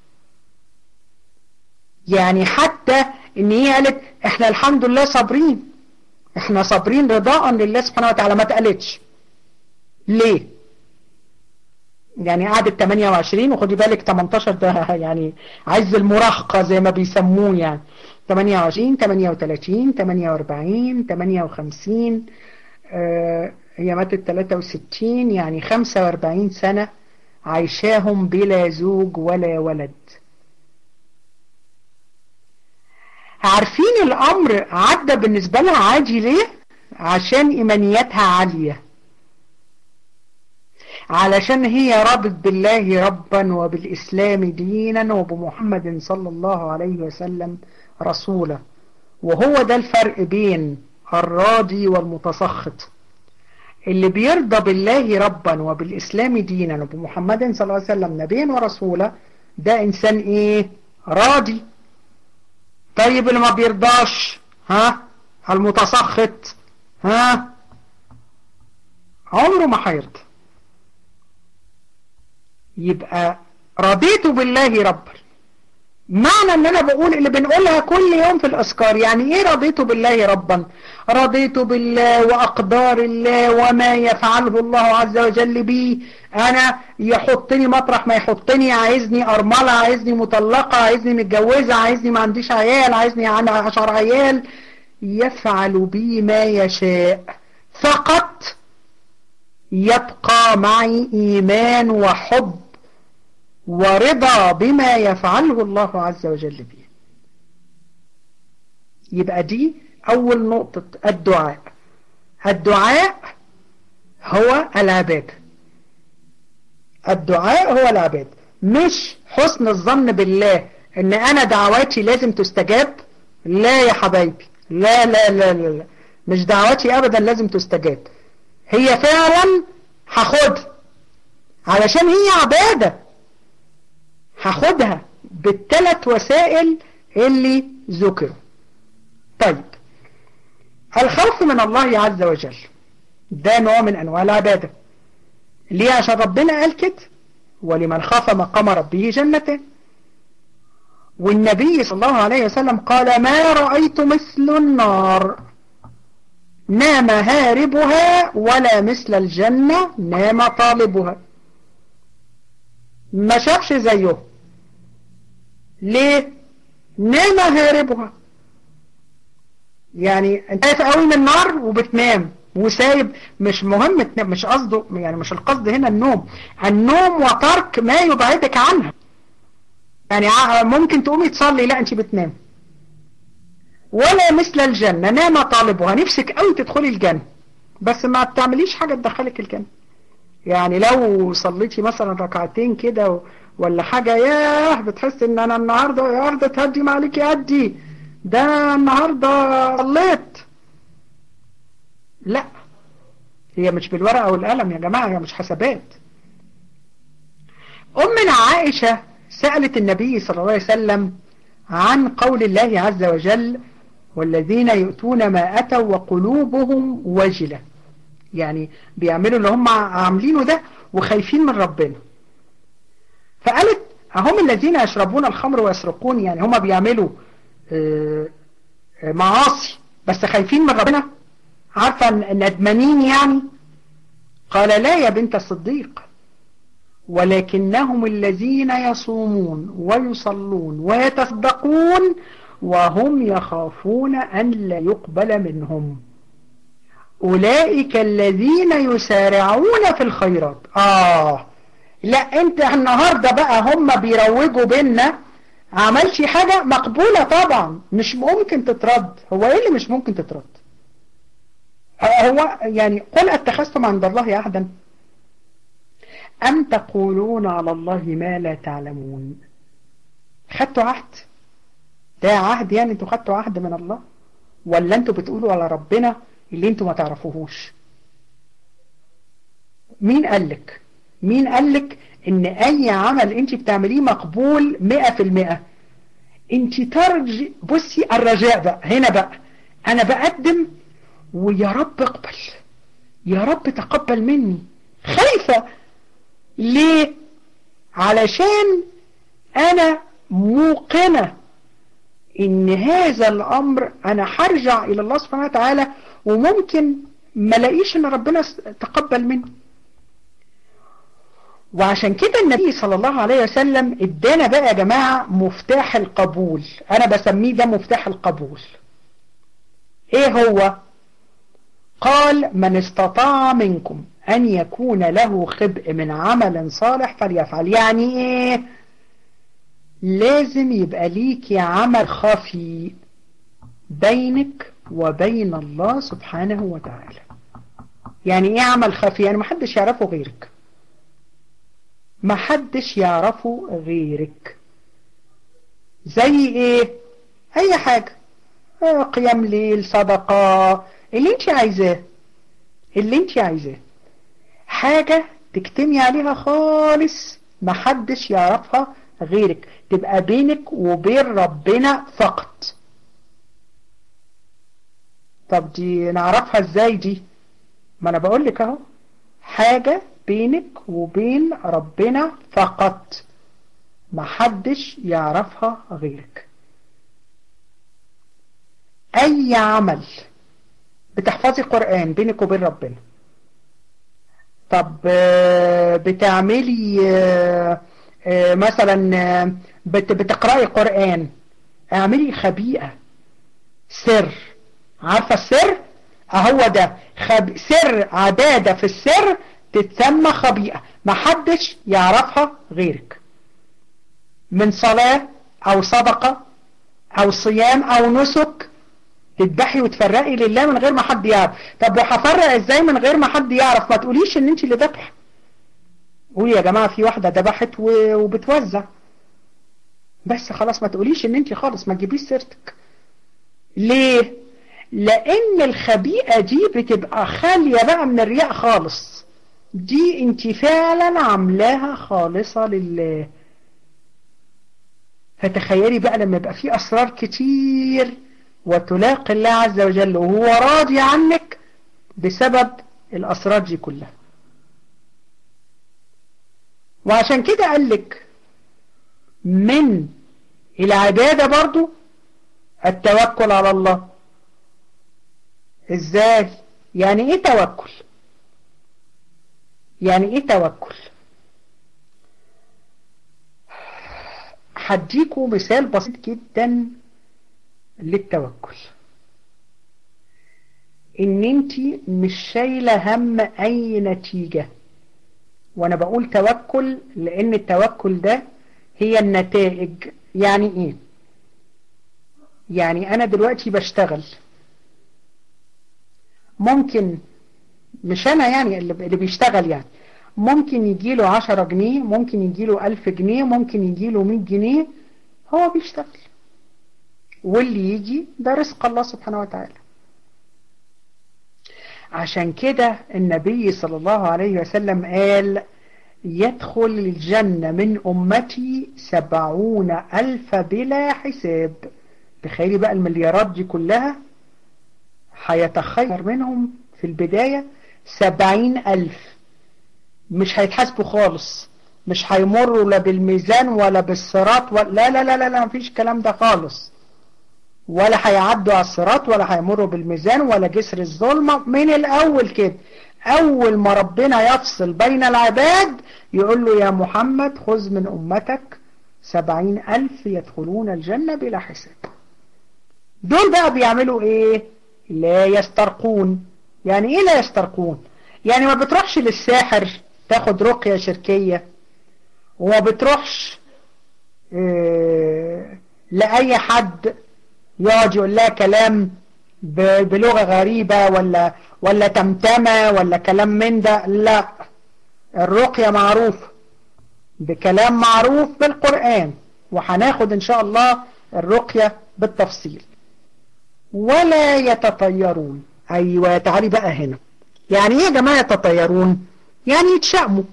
يعني حتى ان هي قالت احنا الحمد لله صابرين احنا صابرين رضاء لله سبحانه وتعالى ما تقلتش ليه يعني قعدت 28 وخدي بالك 18 ده يعني عز المراهقة زي ما بيسموه يعني 28 38 48 58 آه هي ماتت 63 يعني 45 سنة عايشاهم بلا زوج ولا ولد عارفين الأمر عدى بالنسبة لها عادي ليه؟ عشان إيمانياتها عالية علشان هي ربط بالله ربا وبالإسلام دينا وبمحمد صلى الله عليه وسلم رسولا وهو ده الفرق بين الراضي والمتسخط اللي بيرضى بالله ربا وبالإسلام دينا وبمحمد صلى الله عليه وسلم نبيا ورسولا ده إنسان إيه راضي طيب اللي ما بيرضاش ها المتسخط ها عمره ما هيرضى يبقى رضيت بالله ربا معنى ان انا بقول اللي بنقولها كل يوم في الاذكار يعني ايه رضيت بالله ربا رضيت بالله واقدار الله وما يفعله الله عز وجل بي انا يحطني مطرح ما يحطني عايزني ارملة عايزني مطلقة عايزني متجوزة عايزني ما عنديش عيال عايزني عندي عشر عيال يفعل بي ما يشاء فقط يبقى معي ايمان وحب ورضا بما يفعله الله عز وجل به يبقى دي أول نقطة الدعاء الدعاء هو العبادة الدعاء هو العبادة مش حسن الظن بالله ان انا دعواتي لازم تستجاب لا يا حبايبي لا لا لا لا, لا. مش دعواتي ابدا لازم تستجاب هي فعلا هاخدها علشان هي عبادة هاخدها بالثلاث وسائل اللي ذكروا طيب الخوف من الله عز وجل ده نوع من انواع العبادة ليه عشان ربنا قال كده ولمن خاف مقام ربه جنتين والنبي صلى الله عليه وسلم قال ما رأيت مثل النار نام هاربها ولا مثل الجنة نام طالبها ما شافش زيه ليه نام هاربها يعني انت خايف قوي من النار وبتنام وسايب مش مهم تنام مش قصده يعني مش القصد هنا النوم النوم وترك ما يبعدك عنها يعني ممكن تقومي تصلي لا انت بتنام ولا مثل الجنة نام طالبها نفسك قوي تدخلي الجنة بس ما بتعمليش حاجة تدخلك الجنة يعني لو صليتي مثلا ركعتين كده ولا حاجة ياه بتحس ان انا النهاردة النهاردة تهدي ما عليك يهدي ده النهاردة صليت لا هي مش بالورقة والقلم يا جماعة هي مش حسابات أمنا عائشة سألت النبي صلى الله عليه وسلم عن قول الله عز وجل والذين يؤتون ما أتوا وقلوبهم وجلة يعني بيعملوا اللي هم عاملينه ده وخايفين من ربنا فقالت هم الذين يشربون الخمر ويسرقون يعني هم بيعملوا معاصي بس خايفين من ربنا عارفة ندمانين يعني قال لا يا بنت الصديق ولكنهم الذين يصومون ويصلون ويتصدقون وهم يخافون أن لا يقبل منهم أولئك الذين يسارعون في الخيرات آه لا انت النهاردة بقى هم بيروجوا بينا عملش حاجة مقبولة طبعا مش ممكن تترد هو ايه اللي مش ممكن تترد هو يعني قل اتخذتم عند الله عهدا أم تقولون على الله ما لا تعلمون خدتوا عهد ده عهد يعني انتوا خدتوا عهد من الله ولا انتوا بتقولوا على ربنا اللي انتوا ما تعرفوهوش مين قالك مين قالك ان اي عمل انت بتعمليه مقبول مئة في المئة انت ترجي بصي الرجاء بقى هنا بقى انا بقدم ويا رب اقبل يا رب تقبل مني خايفة ليه علشان انا موقنة ان هذا الامر انا هرجع الى الله سبحانه وتعالى وممكن ما لاقيش ان ربنا تقبل مني وعشان كده النبي صلى الله عليه وسلم ادانا بقى يا جماعة مفتاح القبول انا بسميه ده مفتاح القبول ايه هو قال من استطاع منكم ان يكون له خبء من عمل صالح فليفعل يعني ايه لازم يبقى ليك عمل خفي بينك وبين الله سبحانه وتعالى يعني ايه عمل خفي يعني محدش يعرفه غيرك محدش يعرفه غيرك زي ايه اي حاجة قيام ليل صدقة اللي انت عايزاه اللي انت عايزاه حاجة تكتمي عليها خالص محدش يعرفها غيرك تبقى بينك وبين ربنا فقط طب دي نعرفها ازاي دي ما انا بقول لك اهو حاجة بينك وبين ربنا فقط محدش يعرفها غيرك اي عمل بتحفظي قرآن بينك وبين ربنا طب بتعملي مثلا بتقرأي قرآن اعملي خبيئة سر عارفة السر اهو ده خب... سر عبادة في السر تتسمى خبيئة محدش يعرفها غيرك من صلاة او صدقة او صيام او نسك تذبحي وتفرقي لله من غير ما حد يعرف طب وهفرق ازاي من غير ما حد يعرف ما تقوليش ان انت اللي ذبح قولي يا جماعة في واحدة ذبحت وبتوزع بس خلاص ما تقوليش ان انت خالص ما تجيبيش سيرتك ليه لان الخبيئة دي بتبقى خالية بقى من الرياء خالص دي انت فعلا عاملاها خالصة لله فتخيلي بقى لما يبقى في اسرار كتير وتلاقي الله عز وجل وهو راضي عنك بسبب الاسرار دي كلها وعشان كده قال لك من العبادة برضو التوكل على الله ازاي يعني ايه توكل يعني ايه توكل هديكوا مثال بسيط جدا للتوكل ان انت مش شايلة هم اي نتيجة وانا بقول توكل لان التوكل ده هي النتائج يعني ايه يعني انا دلوقتي بشتغل ممكن مش انا يعني اللي بيشتغل يعني ممكن يجيله عشرة جنيه ممكن يجيله الف جنيه ممكن يجيله مية جنيه هو بيشتغل واللي يجي ده رزق الله سبحانه وتعالى عشان كده النبي صلى الله عليه وسلم قال يدخل الجنة من أمتي سبعون ألف بلا حساب تخيلي بقى المليارات دي كلها هيتخير منهم في البداية سبعين ألف مش هيتحاسبوا خالص مش هيمروا لا بالميزان ولا بالصراط ولا لا لا لا لا, لا مفيش الكلام ده خالص ولا هيعدوا على الصراط ولا هيمروا بالميزان ولا جسر الظلمة من الأول كده أول ما ربنا يفصل بين العباد يقول له يا محمد خذ من أمتك سبعين ألف يدخلون الجنة بلا حساب دول بقى بيعملوا إيه لا يسترقون يعني إيه لا يسترقون يعني ما بتروحش للساحر تاخد رقية شركية وما بتروحش إيه لأي حد يقعد يقول لها كلام بلغة غريبة ولا ولا تمتمة ولا كلام من ده لا الرقية معروف بكلام معروف بالقرآن وهناخد ان شاء الله الرقية بالتفصيل ولا يتطيرون ايوه تعالي بقى هنا يعني ايه يا جماعة يتطيرون يعني يتشأموا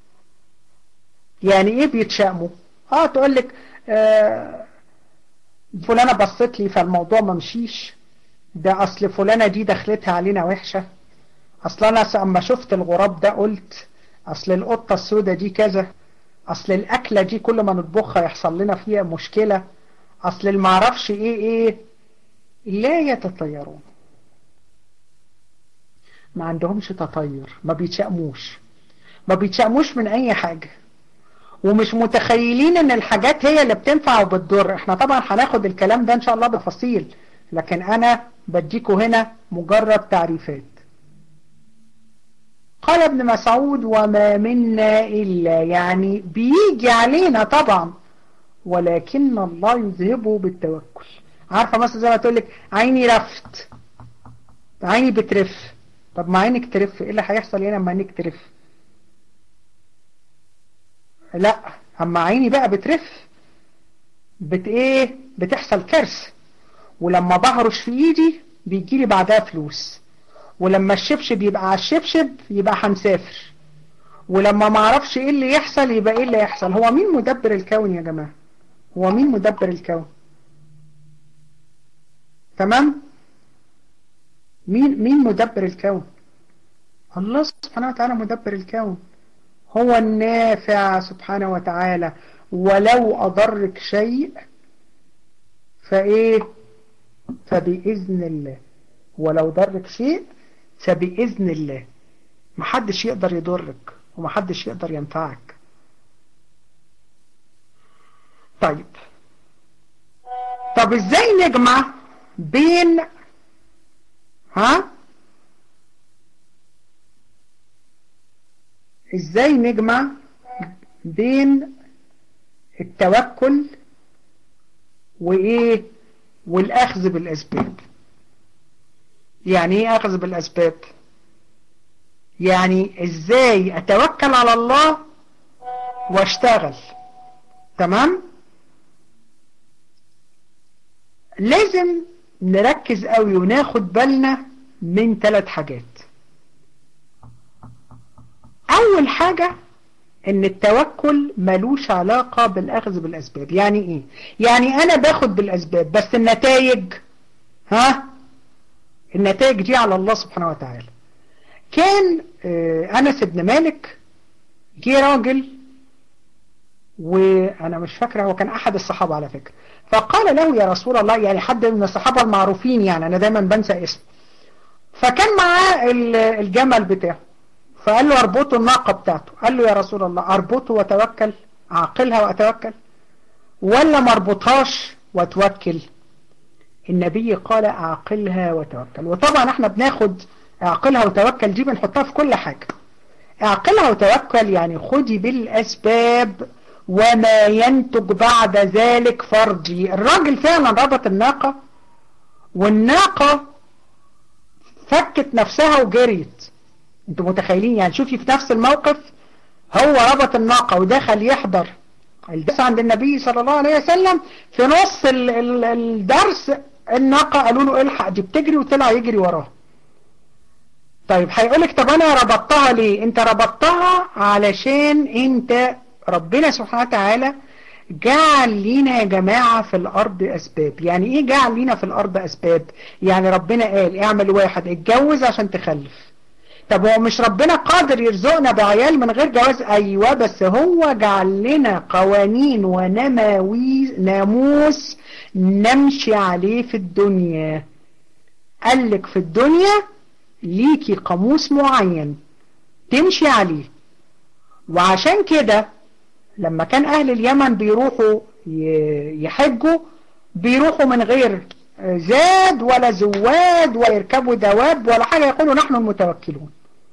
يعني ايه بيتشأموا اه تقول لك آه فلانة بصت لي فالموضوع ما مشيش ده اصل فلانة دي دخلتها علينا وحشة اصل انا اما شفت الغراب ده قلت اصل القطة السوداء دي كذا اصل الاكلة دي كل ما نطبخها يحصل لنا فيها مشكلة اصل المعرفش ايه ايه لا يتطيرون ما عندهمش تطير ما بيتشأموش ما بيتشأموش من اي حاجة ومش متخيلين ان الحاجات هي اللي بتنفع وبتضر احنا طبعا هناخد الكلام ده ان شاء الله بتفاصيل لكن انا بديكوا هنا مجرد تعريفات قال ابن مسعود وما منا إلا يعني بيجي علينا طبعا ولكن الله يذهبه بالتوكل عارفة مثلا زي ما تقول لك عيني رفت عيني بترف طب ما عينك ترف ايه اللي هيحصل هنا لما عينك ترف لا اما عيني بقى بترف بت ايه بتحصل كارثه ولما بهرش في ايدي بيجيلي بعدها فلوس ولما الشبشب يبقى على الشبشب يبقى هنسافر ولما ما اعرفش ايه اللي يحصل يبقى ايه اللي يحصل هو مين مدبر الكون يا جماعة هو مين مدبر الكون تمام مين مين مدبر الكون الله سبحانه وتعالى مدبر الكون هو النافع سبحانه وتعالى ولو أضرك شيء فإيه فبإذن الله ولو ضرك شيء فبإذن الله محدش يقدر يضرك ومحدش يقدر ينفعك طيب طب ازاي نجمع بين ها ازاي نجمع بين التوكل وايه والاخذ بالاسباب يعني ايه اخذ بالاسباب يعني ازاي اتوكل على الله واشتغل تمام لازم نركز قوي وناخد بالنا من ثلاث حاجات اول حاجة ان التوكل ملوش علاقة بالاخذ بالاسباب يعني ايه يعني انا باخد بالاسباب بس النتائج ها النتائج دي على الله سبحانه وتعالى كان انس بن مالك جه راجل وانا مش فاكره هو كان احد الصحابة على فكرة فقال له يا رسول الله يعني حد من الصحابة المعروفين يعني انا دايما بنسى اسمه فكان معاه الجمل بتاعه فقال له اربطه الناقة بتاعته قال له يا رسول الله اربطه واتوكل اعقلها واتوكل ولا ما اربطهاش واتوكل النبي قال اعقلها وتوكل وطبعا احنا بناخد اعقلها وتوكل دي بنحطها في كل حاجة اعقلها وتوكل يعني خدي بالاسباب وما ينتج بعد ذلك فرضي الراجل فعلا ربط الناقة والناقة فكت نفسها وجريت انتوا متخيلين يعني شوفي في نفس الموقف هو ربط الناقة ودخل يحضر الدرس عند النبي صلى الله عليه وسلم في نص ال ال الدرس الناقة قالوا له الحق دي بتجري وطلع يجري وراها طيب هيقولك طب انا ربطتها ليه انت ربطتها علشان انت ربنا سبحانه وتعالى جعل لينا يا جماعة في الأرض أسباب يعني إيه جعل لينا في الأرض أسباب يعني ربنا قال اعمل واحد اتجوز عشان تخلف طب هو مش ربنا قادر يرزقنا بعيال من غير جواز أيوة بس هو جعل لنا قوانين ونماوي ناموس نمشي عليه في الدنيا قالك في الدنيا ليكي قاموس معين تمشي عليه وعشان كده لما كان أهل اليمن بيروحوا يحجوا بيروحوا من غير زاد ولا زواد ولا يركبوا دواب ولا حاجة يقولوا نحن المتوكلون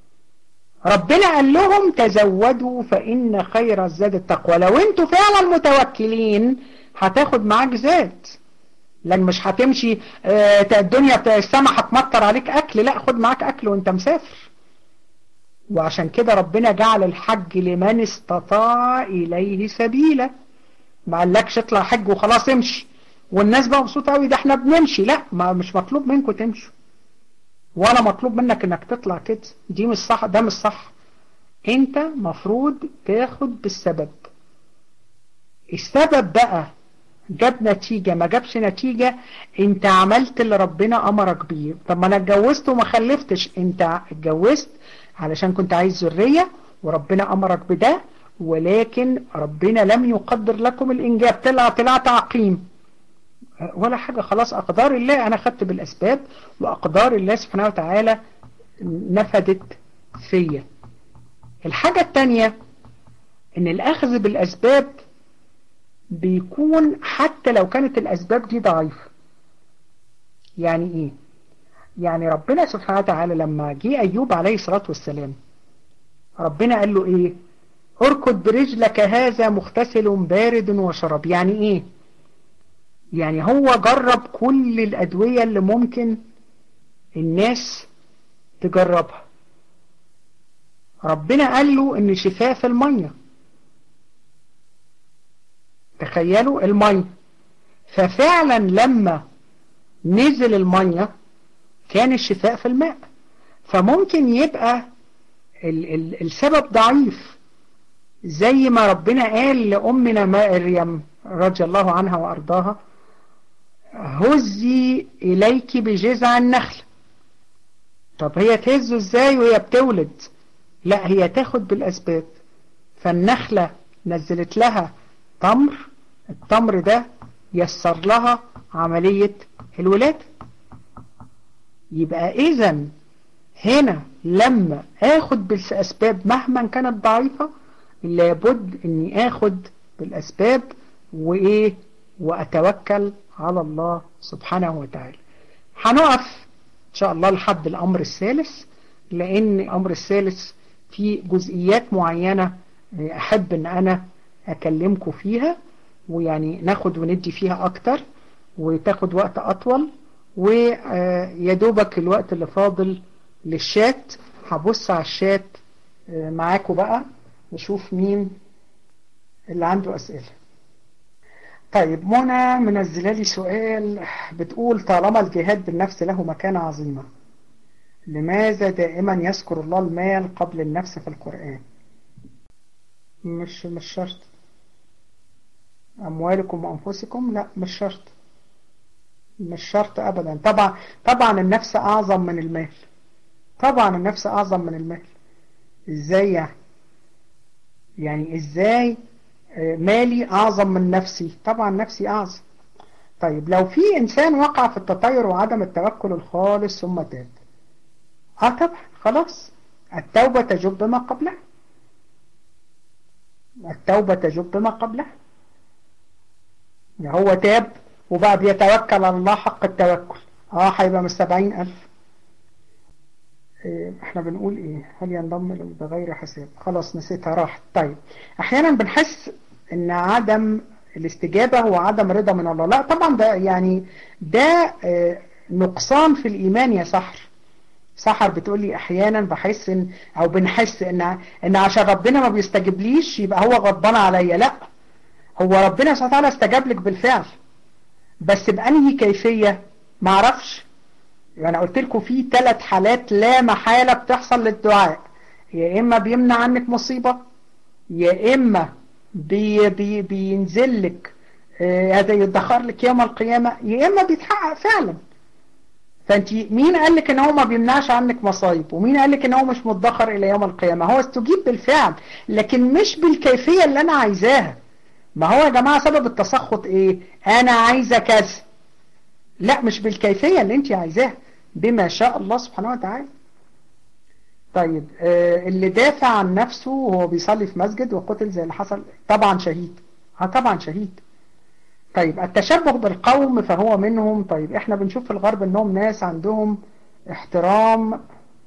ربنا قال لهم تزودوا فإن خير الزاد التقوى لو انتوا فعلا متوكلين هتاخد معاك زاد لان مش هتمشي الدنيا بتاع السما هتمطر عليك اكل لا خد معاك اكل وانت مسافر وعشان كده ربنا جعل الحج لمن استطاع إليه سبيلا ما قالكش اطلع حج وخلاص امشي والناس بقى مبسوطه قوي ده احنا بنمشي لا ما مش مطلوب منكم تمشوا ولا مطلوب منك انك تطلع كده دي مش صح ده مش صح انت مفروض تاخد بالسبب السبب بقى جاب نتيجة ما جابش نتيجة انت عملت اللي ربنا امرك بيه طب ما انا اتجوزت وما خلفتش انت اتجوزت علشان كنت عايز ذرية وربنا امرك بده ولكن ربنا لم يقدر لكم الانجاب طلع طلع تعقيم ولا حاجة خلاص اقدار الله انا خدت بالاسباب واقدار الله سبحانه وتعالى نفدت فيا الحاجة التانية ان الاخذ بالاسباب بيكون حتى لو كانت الاسباب دي ضعيفة يعني ايه يعني ربنا سبحانه وتعالى لما جه ايوب عليه الصلاة والسلام ربنا قال له ايه اركض برجلك هذا مغتسل بارد وشراب يعني ايه يعني هو جرب كل الادوية اللي ممكن الناس تجربها ربنا قال له ان شفاء في المية تخيلوا المية ففعلا لما نزل المية كان الشفاء في الماء فممكن يبقى ال ال السبب ضعيف زي ما ربنا قال لأمنا مريم رضي الله عنها وأرضاها هزي إليك بجذع النخل طب هي تهزه ازاي وهي بتولد لا هي تاخد بالأسباب فالنخلة نزلت لها تمر التمر ده يسر لها عملية الولادة يبقى إذا هنا لما اخد بالاسباب مهما كانت ضعيفة لابد اني اخد بالاسباب وايه واتوكل على الله سبحانه وتعالى هنقف ان شاء الله لحد الامر الثالث لان الامر الثالث في جزئيات معينة احب ان انا اكلمكم فيها ويعني ناخد وندي فيها اكتر وتاخد وقت اطول ويدوبك الوقت اللي فاضل للشات هبص على الشات معاكم بقى نشوف مين اللي عنده أسئلة طيب منى منزله لي سؤال بتقول طالما الجهاد بالنفس له مكانة عظيمة لماذا دائما يذكر الله المال قبل النفس في القرآن مش مش شرط أموالكم وأنفسكم لا مش شرط مش شرط أبدا طبعا طبعا النفس أعظم من المال طبعا النفس أعظم من المال إزاي يعني يعني إزاي مالي أعظم من نفسي طبعا نفسي أعظم طيب لو في إنسان وقع في التطير وعدم التوكل الخالص ثم تاب آه طبعا خلاص التوبة تجب ما قبلها التوبة تجب ما قبلها هو تاب وبقى بيتوكل على الله حق التوكل اه هيبقى من السبعين ألف إيه احنا بنقول ايه هل ينضم بغير حساب خلاص نسيتها راحت طيب احيانا بنحس ان عدم الاستجابة هو عدم رضا من الله لا طبعا ده يعني ده اه نقصان في الايمان يا سحر سحر بتقول لي احيانا بحس ان او بنحس ان ان عشان ربنا ما بيستجيبليش يبقى هو غضبان عليا لا هو ربنا سبحانه وتعالى استجاب لك بالفعل بس بأنهي كيفية معرفش يعني قلت لكم في ثلاث حالات لا محالة بتحصل للدعاء يا إما بيمنع عنك مصيبة يا إما بي بي بينزل لك هذا آه يدخر لك يوم القيامة يا إما بيتحقق فعلا فانت مين قال لك ان هو ما بيمنعش عنك مصايب ومين قال لك ان هو مش متدخر الى يوم القيامة هو استجيب بالفعل لكن مش بالكيفية اللي انا عايزاها ما هو يا جماعة سبب التسخط ايه انا عايزة كذا لا مش بالكيفية اللي انت عايزاها بما شاء الله سبحانه وتعالى طيب آه اللي دافع عن نفسه وهو بيصلي في مسجد وقتل زي اللي حصل طبعا شهيد ها طبعا شهيد طيب التشبه بالقوم فهو منهم طيب احنا بنشوف في الغرب انهم ناس عندهم احترام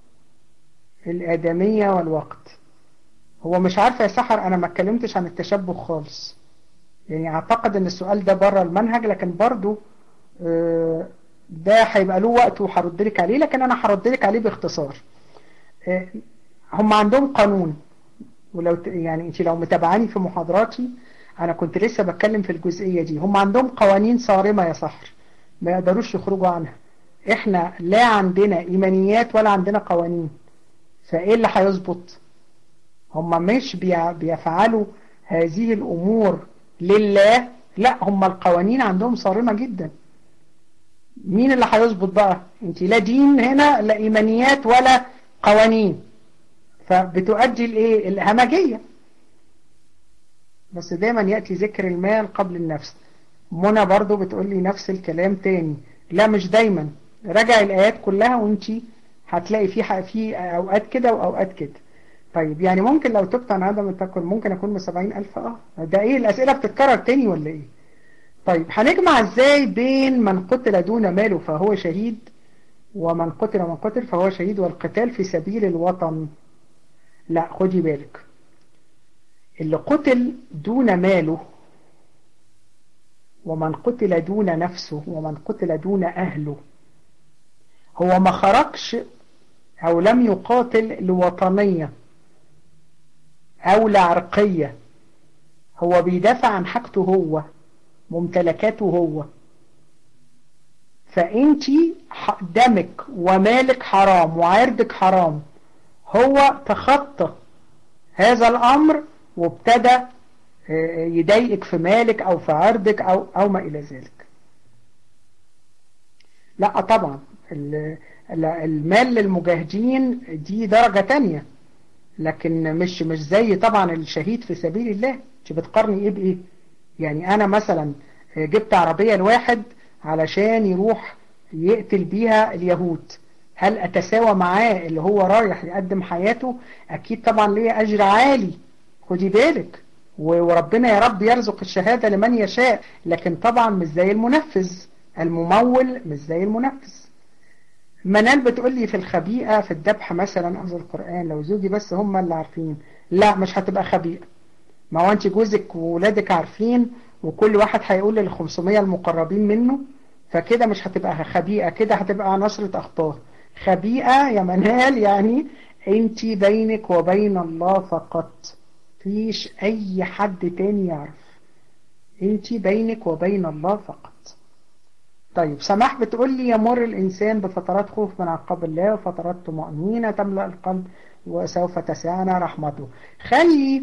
الآدمية والوقت هو مش عارف يا سحر انا ما اتكلمتش عن التشبه خالص يعني اعتقد ان السؤال ده بره المنهج لكن برضو اه ده هيبقى له وقت وهرد لك عليه لكن انا هرد لك عليه باختصار اه هم عندهم قانون ولو يعني انت لو متابعاني في محاضراتي انا كنت لسه بتكلم في الجزئية دي هم عندهم قوانين صارمة يا صحر ما يقدروش يخرجوا عنها احنا لا عندنا ايمانيات ولا عندنا قوانين فايه اللي هيظبط هم مش بيفعلوا هذه الامور لله لا هم القوانين عندهم صارمة جدا مين اللي هيظبط بقى انت لا دين هنا لا ايمانيات ولا قوانين فبتؤدي الايه الهمجية بس دايما يأتي ذكر المال قبل النفس منى برضو بتقول لي نفس الكلام تاني لا مش دايما راجع الآيات كلها وانت هتلاقي في في اوقات كده واوقات كده طيب يعني ممكن لو تبت عن عدم التكن ممكن اكون من سبعين الف اه ده ايه الاسئلة بتتكرر تاني ولا ايه طيب هنجمع ازاي بين من قتل دون ماله فهو شهيد ومن قتل ومن قتل فهو شهيد والقتال في سبيل الوطن لا خدي بالك اللي قتل دون ماله ومن قتل دون نفسه ومن قتل دون أهله هو ما خرجش أو لم يقاتل لوطنية أو لعرقية هو بيدافع عن حاجته هو ممتلكاته هو فانتي دمك ومالك حرام وعرضك حرام هو تخطى هذا الأمر وابتدى يضايقك في مالك أو في عرضك أو, أو ما إلى ذلك لا طبعا المال للمجاهدين دي درجة تانية لكن مش مش زي طبعا الشهيد في سبيل الله انت بتقارني ايه بايه يعني انا مثلا جبت عربية لواحد علشان يروح يقتل بيها اليهود هل اتساوى معاه اللي هو رايح يقدم حياته اكيد طبعا ليه اجر عالي خدي بالك وربنا يا رب يرزق الشهادة لمن يشاء لكن طبعا مش زي المنفذ الممول مش زي المنفذ منال بتقول لي في الخبيئة في الذبح مثلا أفضل القرآن لو زوجي بس هم اللي عارفين لا مش هتبقى خبيئة ما هو انت جوزك وولادك عارفين وكل واحد هيقول لل 500 المقربين منه فكده مش هتبقى خبيئة كده هتبقى نشرة أخبار خبيئة يا منال يعني انت بينك وبين الله فقط فيش اي حد تاني يعرف انت بينك وبين الله فقط طيب سماح بتقول لي يمر الإنسان بفترات خوف من عقاب الله وفترات طمأنينة تملأ القلب وسوف تسعنا رحمته خلي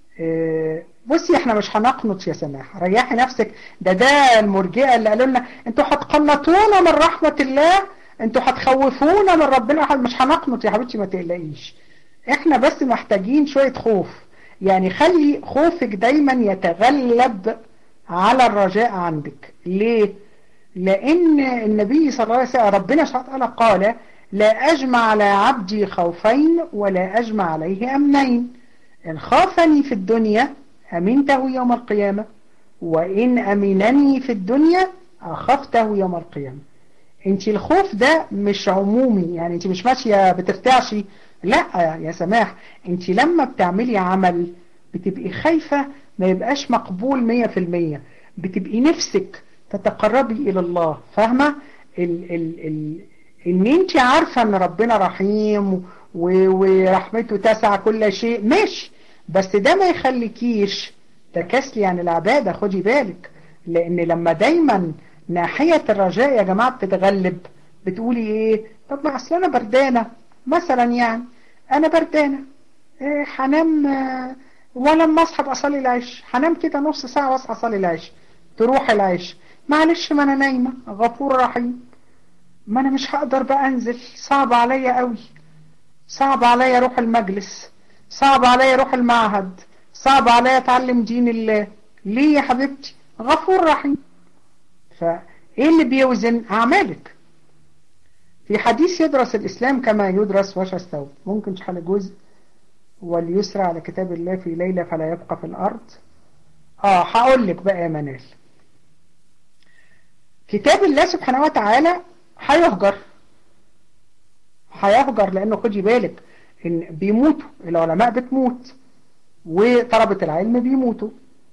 اه بصي احنا مش هنقنط يا سماح ريحي نفسك ده ده المرجئة اللي قالوا لنا انتوا هتقنطونا من رحمة الله انتوا هتخوفونا من ربنا مش هنقنط يا حبيبتي ما تقلقيش احنا بس محتاجين شوية خوف يعني خلي خوفك دايما يتغلب على الرجاء عندك ليه لأن النبي صلى الله عليه وسلم ربنا سبحانه وتعالى قال لا أجمع على عبدي خوفين ولا أجمع عليه أمنين إن خافني في الدنيا أمنته يوم القيامة وإن أمنني في الدنيا أخفته يوم القيامة انت الخوف ده مش عمومي يعني انت مش ماشية بترتعشي لا يا سماح انت لما بتعملي عمل بتبقي خايفة ما يبقاش مقبول مية في المية بتبقي نفسك تتقربي إلى الله فاهمة ال ال ال ان انت عارفة ان ربنا رحيم ورحمته تسع كل شيء ماشي بس ده ما يخليكيش تكسلي عن العبادة خدي بالك لان لما دايما ناحية الرجاء يا جماعة بتتغلب بتقولي ايه طب ما اصل انا بردانة مثلا يعني انا بردانة إيه هنام إيه ولما اصحى اصلي العيش هنام كده نص ساعة واصحى اصلي العيش تروح العيش معلش ما انا نايمة غفور رحيم ما انا مش هقدر بقى انزل صعب عليا قوي صعب عليا اروح المجلس صعب عليا اروح المعهد صعب عليا اتعلم دين الله ليه يا حبيبتي غفور رحيم فايه اللي بيوزن اعمالك في حديث يدرس الاسلام كما يدرس وش الثوب ممكن تحل جزء وليسرع على كتاب الله في ليلة فلا يبقى في الارض اه هقول لك بقى يا منال كتاب الله سبحانه وتعالى هيهجر هيهجر لانه خدي بالك ان بيموتوا العلماء بتموت وطلبة العلم بيموتوا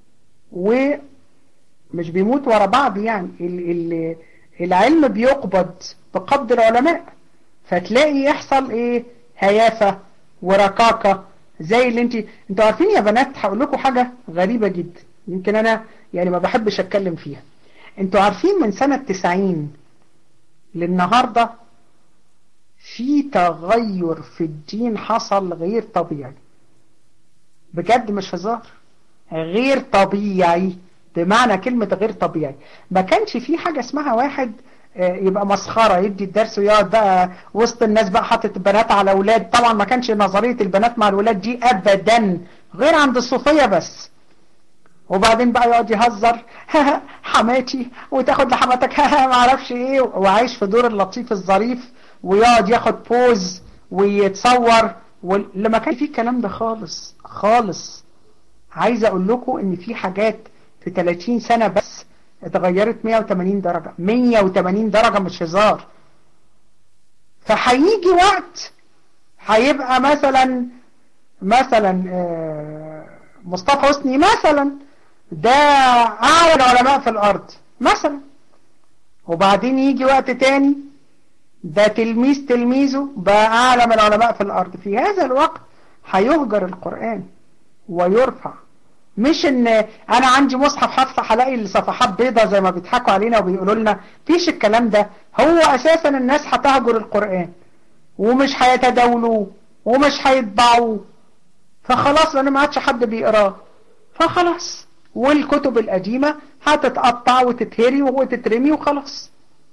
ومش بيموتوا ورا بعض يعني ال ال العلم بيقبض بقبض العلماء فتلاقي يحصل ايه هيافة وركاكة زي اللي انت انتوا عارفين يا بنات هقول لكم حاجة غريبة جدا يمكن انا يعني ما بحبش اتكلم فيها انتوا عارفين من سنة 90 للنهاردة في تغير في الدين حصل غير طبيعي بجد مش هزار غير طبيعي بمعنى كلمة غير طبيعي ما كانش في حاجة اسمها واحد يبقى مسخرة يدي الدرس ويقعد بقى وسط الناس بقى حاطط البنات على اولاد طبعا ما كانش نظرية البنات مع الولاد دي ابدا غير عند الصوفية بس وبعدين بقى يقعد يهزر حماتي وتاخد لحماتك ما اعرفش ايه وعايش في دور اللطيف الظريف ويقعد ياخد بوز ويتصور ولما كان في الكلام ده خالص خالص عايز اقول لكم ان في حاجات في 30 سنة بس اتغيرت 180 درجة 180 درجة مش هزار فهيجي وقت هيبقى مثلا مثلا مصطفى حسني مثلا ده اعلى العلماء في الارض مثلا وبعدين يجي وقت تاني ده تلميذ تلميذه بقى اعلى من العلماء في الارض في هذا الوقت هيهجر القرآن ويرفع مش ان انا عندي مصحف هفتح هلاقي الصفحات بيضة زي ما بيضحكوا علينا وبيقولوا لنا فيش الكلام ده هو اساسا الناس هتهجر القرآن ومش هيتداولوه ومش هيطبعوه فخلاص لان ما عادش حد بيقراه فخلاص والكتب القديمة هتتقطع وتتهري وتترمي وخلاص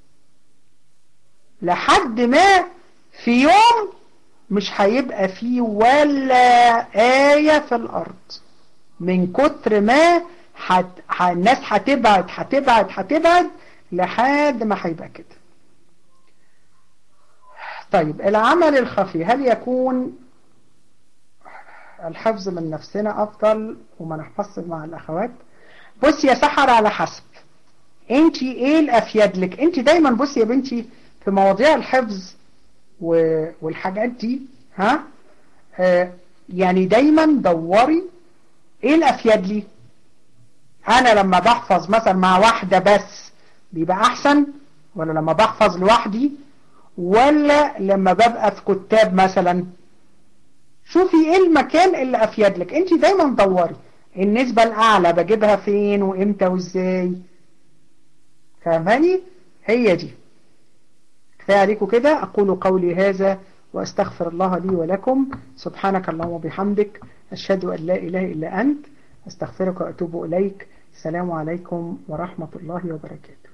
لحد ما في يوم مش هيبقى فيه ولا آية في الأرض من كتر ما حت... ح... الناس هتبعد هتبعد هتبعد لحد ما هيبقى كده طيب العمل الخفي هل يكون الحفظ من نفسنا أفضل وما نحفظ مع الأخوات بص يا سحر على حسب انت ايه الأفيد لك انت دايما بص يا بنتي في مواضيع الحفظ و... والحاجات دي ها آه يعني دايما دوري ايه الافيد لي انا لما بحفظ مثلا مع واحدة بس بيبقى احسن ولا لما بحفظ لوحدي ولا لما ببقى في كتاب مثلا شوفي ايه المكان اللي افيد لك انت دايما دوري النسبة الاعلى بجيبها فين وامتى وازاي فاهماني هي دي كفاية عليكم كده اقول قولي هذا واستغفر الله لي ولكم سبحانك اللهم وبحمدك أشهد أن لا إله إلا أنت أستغفرك وأتوب إليك السلام عليكم ورحمة الله وبركاته